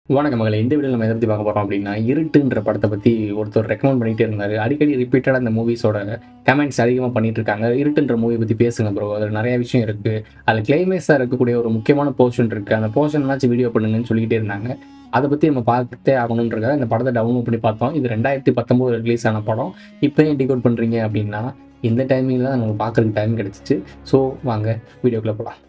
வணக்கம் மகளே இந்த வீடியோ நம்ம எதை பற்றி பார்க்க போகிறோம் அப்படின்னா இருட்டுன்ற படத்தை பற்றி ஒருத்தர் ரெக்கமெண்ட் பண்ணிகிட்டே இருந்தார் அடிக்கடி ரிப்பீட்டடாக அந்த மூவிஸோட கமெண்ட்ஸ் அதிகமாக பண்ணிட்டு இருக்காங்க இருட்டுன்ற மூவி பற்றி பேசுங்க ப்ரோ அதில் நிறைய விஷயம் இருக்குது அதில் கிளைமேக்ஸாக இருக்கக்கூடிய ஒரு முக்கியமான போர்ஷன் இருக்குது அந்த போர்ஷன்னாச்சும் வீடியோ பண்ணுங்கன்னு சொல்லிக்கிட்டே இருந்தாங்க அதை பற்றி நம்ம பார்த்தே ஆகணுன்றக்காக இந்த படத்தை டவுன்லோட் பண்ணி பார்த்தோம் இது ரெண்டாயிரத்தி பத்தொம்போது ரிலீஸ் ஆன படம் இப்போ ஏன் டிகோட் பண்ணுறீங்க அப்படின்னா இந்த டைமிங்கில் தான் நமக்கு பார்க்குறதுக்கு டைம் கிடச்சிச்சு ஸோ வாங்க வீடியோக்குள்ளே போகலாம்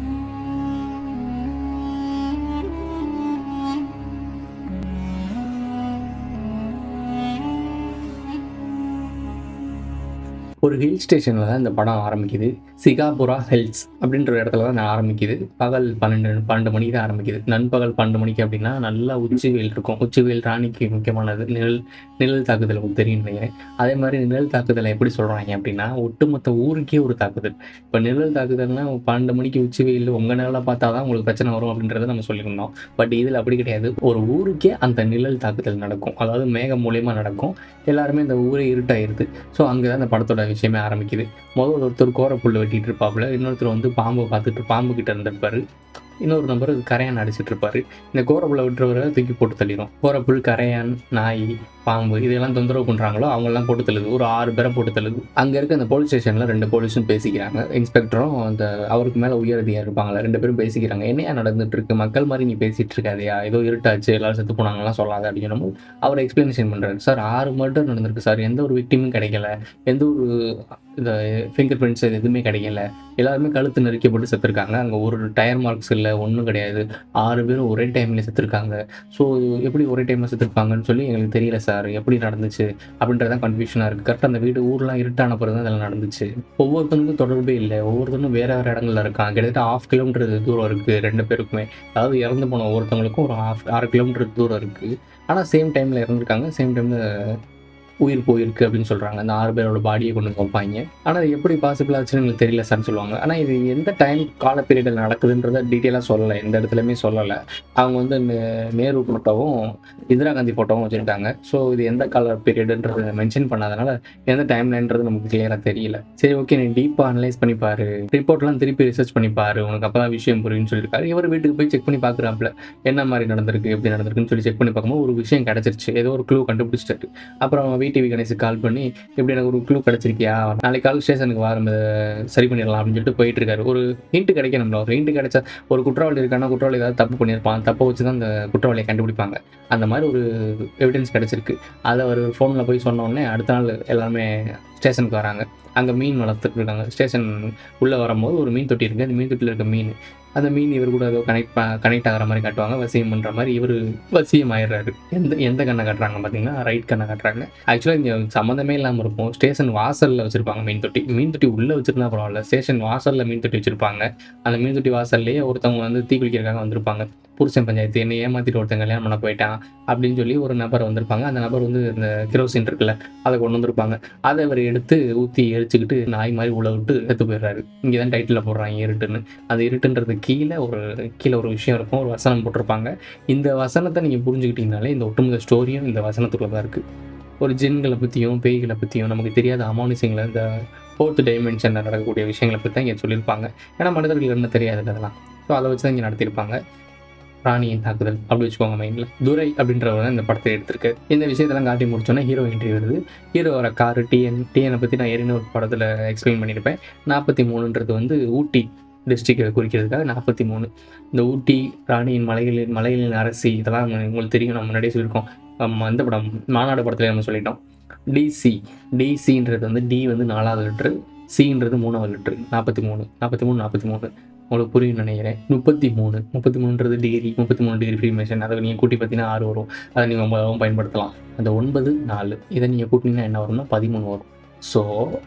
ஒரு ஹில் ஸ்டேஷனில் தான் இந்த படம் ஆரம்பிக்குது சிகாபுரா ஹில்ஸ் அப்படின்ற ஒரு இடத்துல தான் ஆரம்பிக்குது பகல் பன்னெண்டு பன்னெண்டு மணிக்கு தான் ஆரம்பிக்குது நண்பகல் பன்னெண்டு மணிக்கு அப்படின்னா நல்லா உச்சி வெயில் இருக்கும் உச்சி வெயில் ராணிக்கு முக்கியமானது நிழல் நிழல் தாக்குதல் உங்களுக்கு தெரியும் நினைக்கிறேன் அதே மாதிரி நிழல் தாக்குதலை எப்படி சொல்கிறாங்க அப்படின்னா ஒட்டுமொத்த ஊருக்கே ஒரு தாக்குதல் இப்போ நிழல் தாக்குதல்னா பன்னெண்டு மணிக்கு உச்சி வெயில் உங்கள் நிழலை பார்த்தா தான் உங்களுக்கு பிரச்சனை வரும் அப்படின்றத நம்ம சொல்லியிருந்தோம் பட் இதில் அப்படி கிடையாது ஒரு ஊருக்கே அந்த நிழல் தாக்குதல் நடக்கும் அதாவது மேகம் மூலியமாக நடக்கும் எல்லாருமே இந்த ஊரே இருட்டாயிருது ஸோ அங்கே தான் இந்த படத்தோட விஷயமே ஆரம்பிக்குது முதல் ஒருத்தர் கோரப்புல் வெட்டிட்டு இருப்பாப்புல இன்னொருத்தர் வந்து பாம்பை பார்த்துட்டு பாம்பு கிட்ட இருந்திருப்பாரு இன்னொரு நம்பர் கரையான் அடிச்சிட்டு இருப்பாரு இந்த கோரப்புல்லை விட்டுறவரை தூக்கி போட்டு தள்ளிடும் கோரப்புல் கரையான் நாய் பாம்பு இதெல்லாம் தொந்தரவு பண்ணுறாங்களோ அவங்கெல்லாம் போட்டு தள்ளுது ஒரு ஆறு பேரை போட்டு தள்ளுது அங்கே இருக்க அந்த போலீஸ் ஸ்டேஷனில் ரெண்டு போலீஸும் பேசிக்கிறாங்க இன்ஸ்பெக்டரும் அந்த அவருக்கு மேலே உயர் அதிகாரி இருப்பாங்களா ரெண்டு பேரும் பேசிக்கிறாங்க என்னையா நடந்துட்டு இருக்கு மக்கள் மாதிரி நீ பேசிட்டு இருக்காதியா ஏதோ இருட்டாச்சு எல்லாரும் செத்து போனாங்கலாம் சொல்லாத அப்படின்னு சொல்லும்போது அவர் எக்ஸ்பிளனேஷன் பண்ணுறாரு சார் ஆறு மர்டர் நடந்திருக்கு சார் எந்த ஒரு விக்டிமும் கிடைக்கல எந்த ஒரு இந்த ஃபிங்கர் பிரிண்ட்ஸ் எதுவுமே கிடைக்கல எல்லாருமே கழுத்து நெரிக்கப்பட்டு செத்துருக்காங்க அங்கே ஒரு டயர் மார்க்ஸ் இல்லை ஒன்றும் கிடையாது ஆறு பேரும் ஒரே டைமில் செத்துருக்காங்க ஸோ எப்படி ஒரே டைமில் செத்துருப்பாங்கன்னு சொல்லி எங்களுக்கு தெரியல சார் எப்படி நடந்துச்சு அப்படின்றதான் கன்ஃபியூஷனாக இருக்குது கரெக்டாக அந்த வீடு ஊர்லாம் இருட்டான பிறகு தான் அதெல்லாம் நடந்துச்சு ஒவ்வொருத்தனுக்கும் தொடர்பே இல்லை ஒவ்வொருத்தனும் வேறு வேறு இடங்கள்ல இருக்கான் கிட்டத்தட்ட ஆஃப் கிலோமீட்டர் தூரம் இருக்குது ரெண்டு பேருக்குமே அதாவது இறந்து போன ஒவ்வொருத்தவங்களுக்கும் ஒரு ஆஃப் ஆறு கிலோமீட்டர் தூரம் இருக்குது ஆனால் சேம் டைமில் இறந்துருக்காங்க சேம் டைமில் உயிர் போயிருக்கு அப்படின்னு சொல்கிறாங்க அந்த ஆறு பேரோட பாடியை கொண்டு வந்து வைப்பாங்க ஆனால் அது எப்படி பாசிபிள் ஆச்சுன்னு எங்களுக்கு தெரியல சார்னு சொல்லுவாங்க ஆனால் இது எந்த டைம் கால பீரியடில் நடக்குதுன்றத டீட்டெயிலாக சொல்லலை எந்த இடத்துலையுமே சொல்லலை அவங்க வந்து நே- நேரு ஃபோட்டோவும் இந்திரா காந்தி ஃபோட்டோவும் வச்சுருக்காங்க ஸோ இது எந்த கால பீரியடுன்றதை மென்ஷன் பண்ணாதனால எந்த டைம்லன்றது நமக்கு கிளியராக தெரியல சரி ஓகே நீ டீப்பாக அனலைஸ் பண்ணி பாரு ரிப்போர்ட்லாம் திருப்பி ரிசர்ச் பண்ணி பாரு உனக்கு அப்போ தான் விஷயம் புரியும்னு சொல்லியிருக்காரு இவர் வீட்டுக்கு போய் செக் பண்ணி பார்க்குறாப்புல என்ன மாதிரி நடந்திருக்கு எப்படி நடந்திருக்குன்னு சொல்லி செக் பண்ணி பார்க்கும்போது ஒரு விஷயம் கிடச்சிருச்சு ஏதோ ஒரு க்ளூ கண்டுபிடிச்சிட்டாரு அப்புறம் விடிவி கணேஷுக்கு கால் பண்ணி இப்படி எனக்கு ஒரு க்ளூ கிடச்சிருக்கியா நாளைக்கு கால் ஸ்டேஷனுக்கு வர சரி பண்ணிடலாம் அப்படின்னு சொல்லிட்டு போயிட்டு இருக்காரு ஒரு ஹிண்ட் கிடைக்கணும்ல ஒரு ஹிண்ட் கிடைச்சா ஒரு குற்றவாளி இருக்கானா குற்றவாளி ஏதாவது தப்பு பண்ணியிருப்பான் தப்பை வச்சு தான் அந்த குற்றவாளியை கண்டுபிடிப்பாங்க அந்த மாதிரி ஒரு எவிடன்ஸ் கிடச்சிருக்கு அதை ஒரு ஃபோனில் போய் சொன்ன உடனே அடுத்த நாள் எல்லாருமே ஸ்டேஷனுக்கு வராங்க அங்கே மீன் வளர்த்துட்டு இருக்காங்க ஸ்டேஷன் உள்ளே வரும்போது ஒரு மீன் தொட்டி இருக்குது அந்த மீன் தொட்டியில் இருக்க மீன் அந்த மீன் இவர் கூட ஏதோ கனெக்ட் கனெக்ட் ஆகிற மாதிரி காட்டுவாங்க வசியம் பண்ணுற மாதிரி இவர் வசியம் ஆயிடுறாரு எந்த எந்த கண்ணை காட்டுறாங்க பார்த்தீங்கன்னா ரைட் கண்ணை காட்டுறாங்க ஆக்சுவலாக இங்கே சம்மந்தமே இல்லாமல் இருக்கும் ஸ்டேஷன் வாசலில் வச்சுருப்பாங்க மீன் தொட்டி மீன் தொட்டி உள்ளே வச்சிருந்தா பரவாயில்ல ஸ்டேஷன் வாசலில் மீன் தொட்டி வச்சுருப்பாங்க அந்த மீன் தொட்டி வாசல்லையே ஒருத்தவங்க வந்து தீ குளிக்கிறதுக்காக வந்திருப்பாங்க புருஷன் பஞ்சாயத்து என்னை ஏமாத்திட்டு ஒருத்தன் கல்யாணம் பண்ண போயிட்டான் அப்படின்னு சொல்லி ஒரு நபர் வந்திருப்பாங்க அந்த நபர் வந்து இந்த கிரோசின் இருக்குல்ல அதை கொண்டு வந்திருப்பாங்க அதை அவர் எடுத்து ஊற்றி எரிச்சுக்கிட்டு நாய் மாதிரி உள்ள விட்டு செத்து போயிடுறாரு இங்கே தான் டைட்டில் போடுறாங்க இருட்டுன்னு அந்த இருட்டுன்றது கீழே ஒரு கீழே ஒரு விஷயம் இருக்கும் ஒரு வசனம் போட்டிருப்பாங்க இந்த வசனத்தை நீங்கள் புரிஞ்சுக்கிட்டீங்கனாலே இந்த ஒட்டுமொத்த ஸ்டோரியும் இந்த வசனத்துக்குள்ள தான் இருக்குது ஒரு ஜின்களை பற்றியும் பேய்களை பற்றியும் நமக்கு தெரியாத அமானுஷங்களை இந்த ஃபோர்த் டைமென்ஷனில் நடக்கக்கூடிய விஷயங்களை பற்றி தான் இங்கே சொல்லியிருப்பாங்க ஏன்னா மனிதர்கள் என்ன தெரியாது அதெல்லாம் ஸோ அதை வச்சு தான் இங்கே நடத்தியிருப்பாங்க ராணியின் தாக்குதல் அப்படி வச்சுக்கோங்க மைண்டில் துரை அப்படின்றவர் தான் இந்த படத்தை எடுத்திருக்கு இந்த விஷயத்தெல்லாம் காட்டி முடிச்சோன்னே ஹீரோ என்ட்ரி வருது ஹீரோ வர காரு டிஎன் டிஎனை பற்றி நான் ஏறின ஒரு படத்தில் எக்ஸ்பிளைன் பண்ணியிருப்பேன் நாற்பத்தி மூணுன்றது வந்து ஊட்டி டிஸ்ட்ரிக்டை குறிக்கிறதுக்காக நாற்பத்தி மூணு இந்த ஊட்டி ராணியின் மலைகளின் மலைகளின் அரசி இதெல்லாம் உங்களுக்கு தெரியும் நம்ம முன்னாடியே சொல்லியிருக்கோம் நம்ம அந்த படம் மாநாடு படத்தில் நம்ம சொல்லிட்டோம் டிசி டிசின்றது வந்து டி வந்து நாலாவது லிட்ரு சின்றது மூணாவது லிட்ரு நாற்பத்தி மூணு நாற்பத்தி மூணு நாற்பத்தி மூணு உங்களுக்கு புரியும் நினைக்கிறேன் முப்பத்தி மூணு முப்பத்தி மூணுன்றது டிகிரி முப்பத்தி மூணு டிகிரி ஃப்ரீமேஷன் அதை நீங்கள் கூட்டி பார்த்தீங்கன்னா ஆறு வரும் அதை நீங்கள் ஒன்பதாகவும் பயன்படுத்தலாம் அந்த ஒன்பது நாலு இதை நீங்கள் கூட்டினீங்கன்னா என்ன வரும்னா பதிமூணு வரும் ஸோ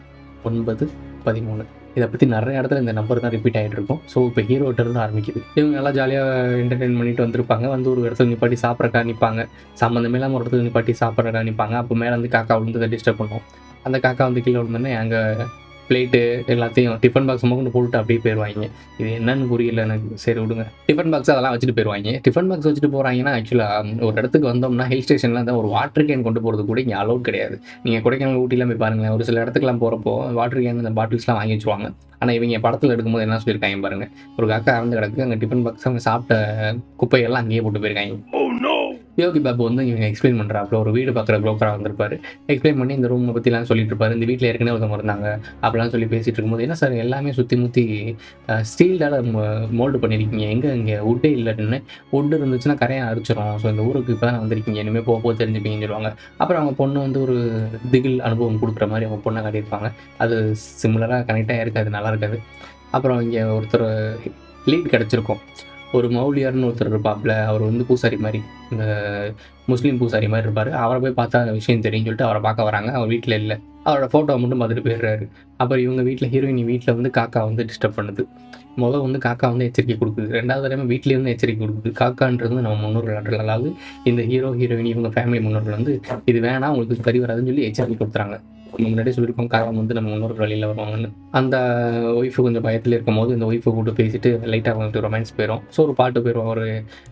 ஒன்பது பதிமூணு இதை பற்றி நிறைய இடத்துல இந்த நம்பர் தான் ரிப்பீட் ஆகிட்டு இருக்கும் ஸோ இப்போ ஹீரோட்ட இருந்து ஆரம்பிக்குது இவங்க நல்லா ஜாலியாக என்டர்டெயின் பண்ணிட்டு வந்திருப்பாங்க வந்து ஒரு இடத்துல நிப்பாட்டி சாப்பிட்றக்கா நிற்பாங்க சம்மந்தமே இல்லாமல் ஒரு இடத்துல நிப்பாட்டி சாப்பிட்றக்கா நிற்பாங்க அப்போ மேலே வந்து காக்கா விழுந்து டிஸ்டர்ப் பண்ணும் அந்த காக்கா வந்து கீழே விழுந்தோடனே அங்கே பிளேட்டு எல்லாத்தையும் டிஃபன் பாக்ஸ் கொண்டு போட்டு அப்படியே போயிடுவாங்க இது என்னன்னு புரியல எனக்கு சரி விடுங்க டிஃபன் பாக்ஸ் அதெல்லாம் வச்சுட்டு போயிடுவாங்க டிஃபன் பாக்ஸ் வச்சுட்டு போகிறாங்கன்னா ஆக்சுவலாக ஒரு இடத்துக்கு வந்தோம்னா ஹில் ஸ்டேஷனில் தான் ஒரு வாட்டர் கேன் கொண்டு போகிறது கூட இங்கே அலௌட் கிடையாது நீங்கள் கொடைக்கானல் ஊட்டிலாம் போய் பாருங்களேன் ஒரு சில இடத்துக்குலாம் போகிறப்போ வாட்டர் கேன் இந்த பாட்டில்ஸ்லாம் வாங்கி வச்சுருவாங்க ஆனால் இவங்க படத்தில் எடுக்கும்போது என்ன சொல்லியிருக்காங்க பாருங்க ஒரு காக்கா இறந்து கிடக்கு அங்கே டிஃபன் பாக்ஸ் அவங்க சாப்பிட்ட குப்பையெல்லாம் அங்கேயே போட்டு போயிருக்காங்க யோகி பாபு வந்து இவங்க எக்ஸ்பிளைன் பண்ணுறாப்புல ஒரு வீடு பார்க்குற ப்ரோக்கராக வந்திருப்பாரு எக்ஸ்பிளைன் பண்ணி இந்த ரூமை பற்றிலாம் சொல்லிட்டு இருப்பாரு இந்த வீட்டில் ஏற்கனவே ஒருத்தவங்க இருந்தாங்க அப்படிலாம் சொல்லி பேசிட்டு இருக்கும்போது என்ன சார் எல்லாமே சுற்றி முற்றி ஸ்டீல்டால் மோல்டு பண்ணியிருக்கீங்க எங்கே இங்கே வுட்டே இல்லைன்னு வுட் இருந்துச்சுன்னா கரையாக அரிச்சிரும் ஸோ இந்த ஊருக்கு இப்போ தான் வந்திருக்கீங்க இனிமேல் போக போக தெரிஞ்சுப்பீங்கன்னு சொல்லுவாங்க அப்புறம் அவங்க பொண்ணு வந்து ஒரு திகில் அனுபவம் கொடுக்குற மாதிரி அவங்க பொண்ணை காட்டியிருப்பாங்க அது சிமிலராக கனெக்டாக இருக்காது நல்லா இருக்காது அப்புறம் இங்கே ஒருத்தர் லீட் கிடச்சிருக்கும் ஒரு மௌலியார்னு ஒருத்தர் இருப்பாப்புல அவர் வந்து பூசாரி மாதிரி இந்த முஸ்லீம் பூசாரி மாதிரி இருப்பார் அவரை போய் பார்த்தா விஷயம் தெரியும் சொல்லிட்டு அவரை பார்க்க வராங்க அவர் வீட்டில் இல்லை அவரோட ஃபோட்டோவை மட்டும் பார்த்துட்டு போயிடுறாரு அப்புறம் இவங்க வீட்டில் ஹீரோயினி வீட்டில் வந்து காக்கா வந்து டிஸ்டர்ப் பண்ணுது முதல் வந்து காக்கா வந்து எச்சரிக்கை கொடுக்குது ரெண்டாவது தடவை வீட்லேயே வந்து எச்சரிக்கை கொடுக்குது காக்கான்றது வந்து நம்ம முன்னோர்கள் ஆற்றல் அதாவது இந்த ஹீரோ ஹீரோயினி இவங்க ஃபேமிலி முன்னோர்கள் வந்து இது வேணாம் உங்களுக்கு சரி வராதுன்னு சொல்லி எச்சரிக்கை கொடுத்துறாங்க நம்ம முன்னாடியே சொல்லியிருக்கோம் காகம் வந்து நம்ம முன்னோர்கள் வழியில் வருவாங்கன்னு அந்த ஒய்ஃபு கொஞ்சம் பயத்தில் இருக்கும் போது இந்த ஒய்ஃபை கூட்டு பேசிட்டு லைட்டாக வந்துட்டு ரொமான்ஸ் போயிடும் ஸோ ஒரு பாட்டு போயிடும் ஒரு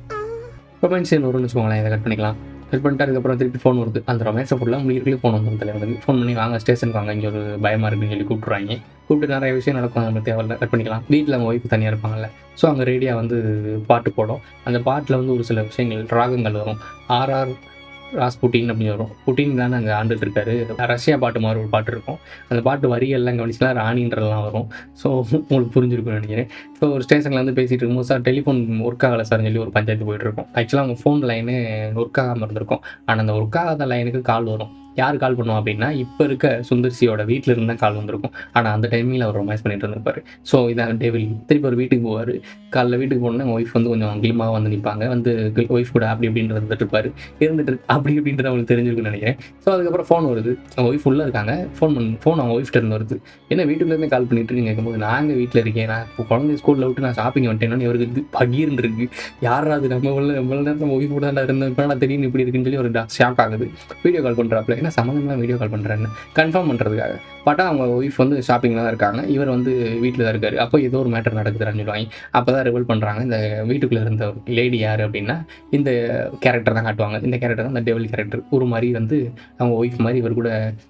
ரொமான்ஸ் சீன் வரும்னு வச்சுக்கோங்களேன் இதை கட் பண்ணிக்கலாம் கட் பண்ணிட்டு அதுக்கப்புறம் திருப்பி ஃபோன் வருது அந்த ரொமான்ஸை ஃபுல்லாக முடிக்கிறதுக்கு ஃபோன் வந்து தலைவருக்கு ஃபோன் பண்ணி வாங்க ஸ்டேஷனுக்கு வாங்க இங்கே ஒரு பயமாக இருக்குன்னு சொல்லி கூப்பிட்றாங்க கூப்பிட்டு நிறைய விஷயம் நடக்கும் நம்ம தேவையில்ல கட் பண்ணிக்கலாம் வீட்டில் அவங்க ஒய்ஃப் தனியாக இருப்பாங்கல்ல ஸோ அங்கே ரேடியாக வந்து பாட்டு போடும் அந்த பாட்டில் வந்து ஒரு சில விஷயங்கள் ராகங்கள் வரும் ஆர்ஆர் ராஸ் புட்டின் அப்படின்னு வரும் புட்டின் தானே அங்கே ஆண்டுட்டு இருக்காரு ரஷ்யா பாட்டு மாதிரி ஒரு பாட்டு இருக்கும் அந்த பாட்டு வரியெல்லாம் கவனிச்சுலாம் ராணின்றதெல்லாம் வரும் ஸோ உங்களுக்கு புரிஞ்சிருக்கும்னு நினைக்கிறேன் ஸோ ஒரு ஸ்டேஷனில் வந்து பேசிகிட்டு இருக்கும்போது சார் டெலிஃபோன் ஒர்க் ஆகலை சார்னு சொல்லி ஒரு பஞ்சாயத்து போயிட்டு இருக்கும் ஆக்சுவலாக அவங்க ஃபோன் லைனு ஒர்க் ஆகாமல் இருந்திருக்கும் ஆனால் அந்த ஒர்க் ஆகாத லைனுக்கு கால் வரும் யார் கால் பண்ணுவோம் அப்படின்னா இப்போ இருக்க சுந்தர்சியோட வீட்டில் இருந்து தான் கால் வந்திருக்கும் ஆனால் அந்த டைமில் அவர் ரொமான்ஸ் பண்ணிட்டு இருந்திருப்பாரு ஸோ இதான் டேவில் திருப்பி ஒரு வீட்டுக்கு போவார் காலைல வீட்டுக்கு போனோன்னா ஒய்ஃப் வந்து கொஞ்சம் கிளிமாக வந்து நிற்பாங்க வந்து ஒய்ஃப் கூட அப்படி இப்படின்னு இருந்துட்டு இருப்பாரு இருந்துட்டு இருக்கு- அப்படி இப்படின்றது அவங்களுக்கு தெரிஞ்சிருக்குன்னு நினைக்கிறேன் ஸோ அதுக்கப்புறம் ஃபோன் வருது அவங்க ஒய்ஃப் உள்ளே இருக்காங்க ஃபோன் பண்ண ஃபோன் அவங்க ஒய்ஃப்ட்ட இருந்து வருது என்ன வீட்டுக்குள்ளேருந்து கால் பண்ணிட்டு இருக்கீங்க கேட்கும்போது நாங்கள் வீட்டில் இருக்கேன் நான் இப்போ குழந்தை ஸ்கூலில் விட்டு நான் ஷாப்பிங் வந்துட்டேன்னு இவருக்கு இது பகீர்னு இருக்கு யாரா அது நம்ம உள்ள இவ்வளோ நேரம் நம்ம ஒய்ஃப் கூட தான் இருந்தோம் இப்போ நான் திடீர்னு இப்படி இருக்குன்னு சொல்லி ஒரு ஷாக் ஆகுது வீடியோ கால் பண்ணுறாப்புல என்ன சம்மந்தமாக வீடியோ கால் பண்ணுறேன்னு கன்ஃபார்ம் பண்ணுறதுக்காக பார்த்தா அவங்க ஒய்ஃப் வந்து ஷாப்பிங்கில் தான் இருக்காங்க இவர் வந்து வீட்டில் தான் இருக்காரு அப்போ ஏதோ ஒரு மேட்டர் நடக்குதுன்னு சொல்லுவாங்க அப்போ தான் ரிவல் பண்ணுறாங்க இந்த வீட்டுக்குள்ளே இருந்த லேடி யார் அப்படின்னா இந்த கேரக்டர் தான் காட்டுவாங்க இந்த கேரக்டர் தான் இந்த டெவல் கேரக்டர் ஒரு மாதிரி வந்து அவங்க ஒய்ஃப் மாதிரி இவர் கூட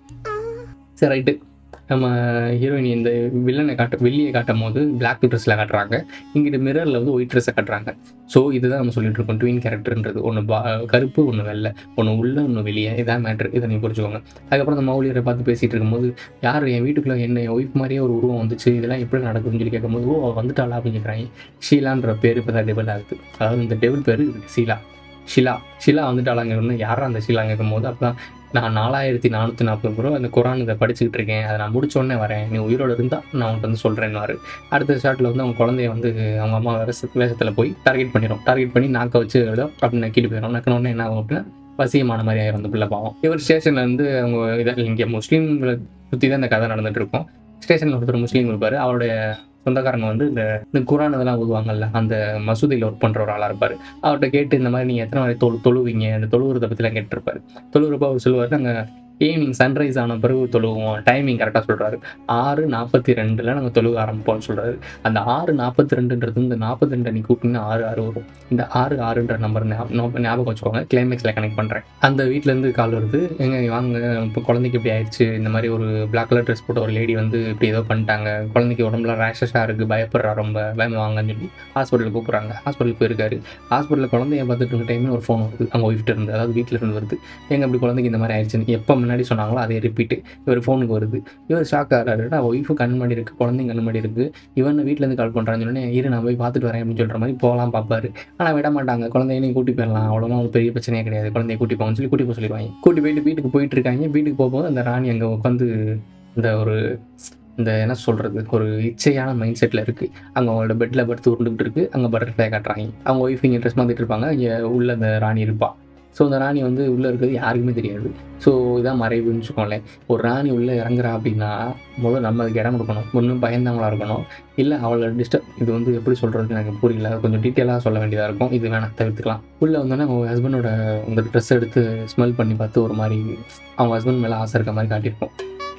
சரி ரைட்டு நம்ம ஹீரோயின் இந்த வில்லனை காட்ட வெள்ளியை காட்டும் போது பிளாக் ட்ரெஸ்ஸில் காட்டுறாங்க இங்கிட்ட மிரரில் வந்து ஒயிட் ட்ரெஸ்ஸை காட்டுறாங்க ஸோ இதுதான் நம்ம சொல்லிட்டு இருக்கோம் ட்வின் கேரக்டர்ன்றது ஒன்று பா கருப்பு ஒன்று வெள்ளை ஒன்று உள்ள ஒன்று வெளியே இதான் மேட்ரு இதை நீங்கள் புரிஞ்சுக்கோங்க அதுக்கப்புறம் அந்த மௌலியரை பார்த்து பேசிகிட்டு இருக்கும்போது யார் என் வீட்டுக்குள்ளே என்ன ஒய்ஃப் மாதிரியே ஒரு உருவம் வந்துச்சு இதெல்லாம் எப்படி நடக்குதுன்னு சொல்லி கேட்கும்போது ஓ அவ வந்துட்டாளா அப்படின்னு கேட்குறாங்க ஷீலான்ற பேர் இப்போ தான் டெவல் ஆகுது அதாவது இந்த டெவல் பேர் ஷீலா ஷிலா ஷிலா வந்துட்டாளாங்க ஒன்று யாரா அந்த ஷிலா கேட்கும்போது அப்போ நான் நாலாயிரத்தி நானூற்றி நாற்பது ரூபா அந்த குரான் இதை படிச்சுக்கிட்டு இருக்கேன் அதை நான் முடிச்ச உடனே வரேன் நீ உயிரோடு இருந்தால் நான் உன்கிட்ட வந்து சொல்கிறேன்னு அடுத்த ஷாட்டில் வந்து அவங்க குழந்தைய வந்து அவங்க அம்மா வேஷ வேஷத்தில் போய் டார்கெட் பண்ணிடும் டார்கெட் பண்ணி நாக்க வச்சு விட அப்படின்னு நக்கிட்டு போயிடும் நக்கின உடனே என்ன ஆகும் அப்படின்னா வசியமான மாதிரி ஆயிரும் அந்த பிள்ளை பாவம் இவர் ஸ்டேஷனில் வந்து அவங்க இதை இங்கே முஸ்லீம்களை சுற்றி தான் இந்த கதை நடந்துட்டு இருக்கும் ஸ்டேஷனில் ஒருத்தர் முஸ்லீம் இருப்பார் அவருடைய சொந்தக்காரங்க வந்து இந்த இந்த குரான் இதெல்லாம் ஓதுவாங்கல்ல அந்த மசூதியில் ஒர்க் பண்ணுற ஒரு ஆளாக இருப்பார் அவர்கிட்ட கேட்டு இந்த மாதிரி நீங்கள் எத்தனை வரை தொழு தொழுவீங்க அந்த தொழுவுறதை பற்றிலாம் கேட்டிருப்பாரு தொழுவுறப்ப அவர் சொல்லுவார் நாங்கள் ஈவினிங் சன்ரைஸ் ஆன பிறகு தொழுவோம் டைமிங் கரெக்டாக சொல்கிறாரு ஆறு நாற்பத்தி ரெண்டில் நாங்கள் தொழுக ஆரம்பிப்போம்னு சொல்கிறாரு அந்த ஆறு நாற்பத்தி ரெண்டுன்றது இந்த நாற்பத்தி ரெண்டு அன்னைக்கு கூட்டிங்கன்னா ஆறு ஆறு வரும் இந்த ஆறு ஆறுன்ற நம்பர் ஞாபகம் வச்சுக்கோங்க கிளைமேக்ஸில் கனெக்ட் பண்ணுறேன் அந்த வீட்டிலேருந்து கால் வருது எங்க வாங்க இப்போ குழந்தைக்கு இப்படி ஆயிடுச்சு இந்த மாதிரி ஒரு பிளாக் கலர் ட்ரெஸ் போட்ட ஒரு லேடி வந்து இப்படி ஏதோ பண்ணிட்டாங்க குழந்தைக்கு உடம்புல ரேஷஸாக இருக்குது பயப்படுறா ரொம்ப பயமா வாங்கன்னு சொல்லி ஹாஸ்பிட்டலுக்கு கூப்பிட்றாங்க ஹாஸ்பிட்டலுக்கு போயிருக்காரு ஹாஸ்பிட்டலில் குழந்தைய பார்த்துட்டு இருக்க டைமில் ஒரு ஃபோன் வருது அவங்க ஒய்ஃப்ட்டு இருந்து அதாவது வீட்டில் இருந்து வருது எங்க அப்படி குழந்தைக்கு இந்த மாதிரி ஆயிடுச்சுன்னு எப்போ முன்னாடி சொன்னாங்களோ அதே ரிப்பீட்டு இவர் ஃபோனுக்கு வருது இவர் ஷாக் ஆகிறாரு ஒய்ஃபு கண் மாடி இருக்குது குழந்தைங்க கண் மாடி இருக்குது இவன் வீட்டிலேருந்து கால் பண்ணுறான்னு சொன்னே இரு நான் போய் பார்த்துட்டு வரேன் அப்படின்னு சொல்கிற மாதிரி போகலாம் பார்ப்பாரு ஆனால் விட மாட்டாங்க குழந்தைங்களையும் கூட்டி போயிடலாம் அவ்வளோதான் ஒரு பெரிய பிரச்சனையே கிடையாது குழந்தைய கூட்டி போங்கன்னு சொல்லி கூட்டி போக சொல்லிடுவாங்க கூட்டி போயிட்டு வீட்டுக்கு போயிட்டு இருக்காங்க வீட்டுக்கு போகும்போது அந்த ராணி அங்கே உட்காந்து இந்த ஒரு இந்த என்ன சொல்கிறது ஒரு இச்சையான மைண்ட் செட்டில் இருக்குது அங்கே அவங்களோட பெட்டில் படுத்து உருண்டுகிட்டு இருக்குது அங்கே பட்டர்ஃப்ளை காட்டுறாங்க அவங்க ஒய்ஃப் இங்கே ட்ரெஸ் மாற்றிட்டு இருப்பாங்க இங்கே உள்ள அந்த ராணி இருப்பா ஸோ அந்த ராணி வந்து உள்ளே இருக்கிறது யாருக்குமே தெரியாது ஸோ இதான் மறைவுன்னு வச்சுக்கோங்களேன் ஒரு ராணி உள்ளே இறங்குறா அப்படின்னா முதல்ல நம்ம அதுக்கு இடம் கொடுக்கணும் ஒன்றும் பயந்தவங்களா இருக்கணும் இல்லை அவளை டிஸ்டர்ப் இது வந்து எப்படி சொல்கிறது எனக்கு புரியல கொஞ்சம் டீட்டெயிலாக சொல்ல வேண்டியதாக இருக்கும் இது வேணாம் தவிர்த்துக்கலாம் உள்ளே வந்தோன்னே அவங்க ஹஸ்பண்டோட அந்த ட்ரெஸ் எடுத்து ஸ்மெல் பண்ணி பார்த்து ஒரு மாதிரி அவங்க ஹஸ்பண்ட் மேலே ஆசை இருக்க மாதிரி காட்டியிருப்போம்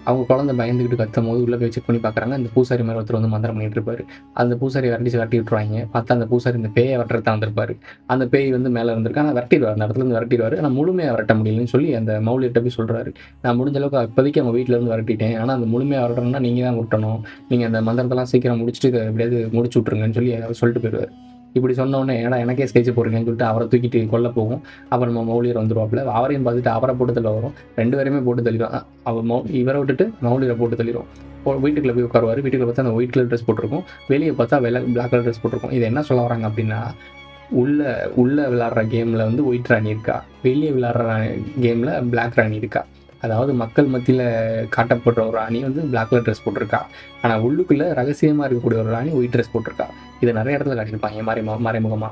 அவங்க குழந்தை பயந்துக்கிட்டு கத்தும் போது உள்ளே போய் செக் பண்ணி பார்க்குறாங்க அந்த பூசாரி மாதிரி ஒருத்தர் வந்து மந்திரம் பண்ணிட்டு இருப்பாரு அந்த பூசாரி விரட்டி விரட்டி விட்டுருவாங்க பார்த்தா அந்த பூசாரி இந்த பேயை விரட்டுறது தான் வந்திருப்பாரு அந்த பேய் வந்து மேலே இருந்திருக்கு ஆனால் விரட்டிடுவார் அந்த இடத்துல இருந்து விரட்டிடுவார் ஆனால் முழுமையாக விரட்ட முடியலன்னு சொல்லி அந்த மௌலியிட்ட போய் சொல்கிறாரு நான் முடிஞ்ச அளவுக்கு இப்போதைக்கு அவங்க வீட்டில் இருந்து விரட்டிட்டேன் ஆனால் அந்த முழுமையாக விரட்டணும்னா நீங்கள் தான் விட்டணும் நீங்கள் அந்த மந்திரத்தெல்லாம் சீக்கிரம் முடிச்சுட்டு இதை எப்படியாவது முடிச்சு விட்ருங்கன்னு சொல்லி அவர் சொல்லிட்டு போயிடுவார் இப்படி சொன்ன உடனே ஏன்னா எனக்கே ஸ்கெட்ச் போடுறீங்கன்னு சொல்லிட்டு அவரை தூக்கிட்டு கொல்ல போகும் அப்புறம் நம்ம மௌலியர் வந்துருவாப்புல அவரையும் பார்த்துட்டு அவரை போட்டு தள்ள வரும் ரெண்டு பேருமே போட்டு தள்ளிடும் அ- அவர் மௌ இவரை விட்டுட்டு மௌலியரை போட்டு தள்ளிடும் போ- வீட்டுக்குள்ள போய் உட்காருவார் வீட்டுக்குள்ள பார்த்தா அந்த ஒயிட் கலர் ட்ரெஸ் போட்டிருக்கும் வெளியே பார்த்தா வெள்ளை பிளாக் கலர் ட்ரெஸ் போட்டிருக்கும் இது என்ன சொல்ல வராங்க அப்படின்னா உள்ள உள்ள விளாட்ற கேமில் வந்து ஒயிட் ராணி இருக்கா வெளியே விளாட்ற கேமில் பிளாக் ராணி இருக்கா அதாவது மக்கள் மத்தியில் காட்டப்படுற ஒரு ராணி வந்து பிளாக் கலர் ட்ரெஸ் போட்டிருக்கா ஆனால் உள்ளுக்குள்ளே ரகசியமாக இருக்கக்கூடிய ஒரு ராணி ஒயிட் ட்ரெஸ் போட்டிருக்கா இதை நிறைய இடத்துல காட்டியிருப்பாங்க மறைமு மறைமுகமாக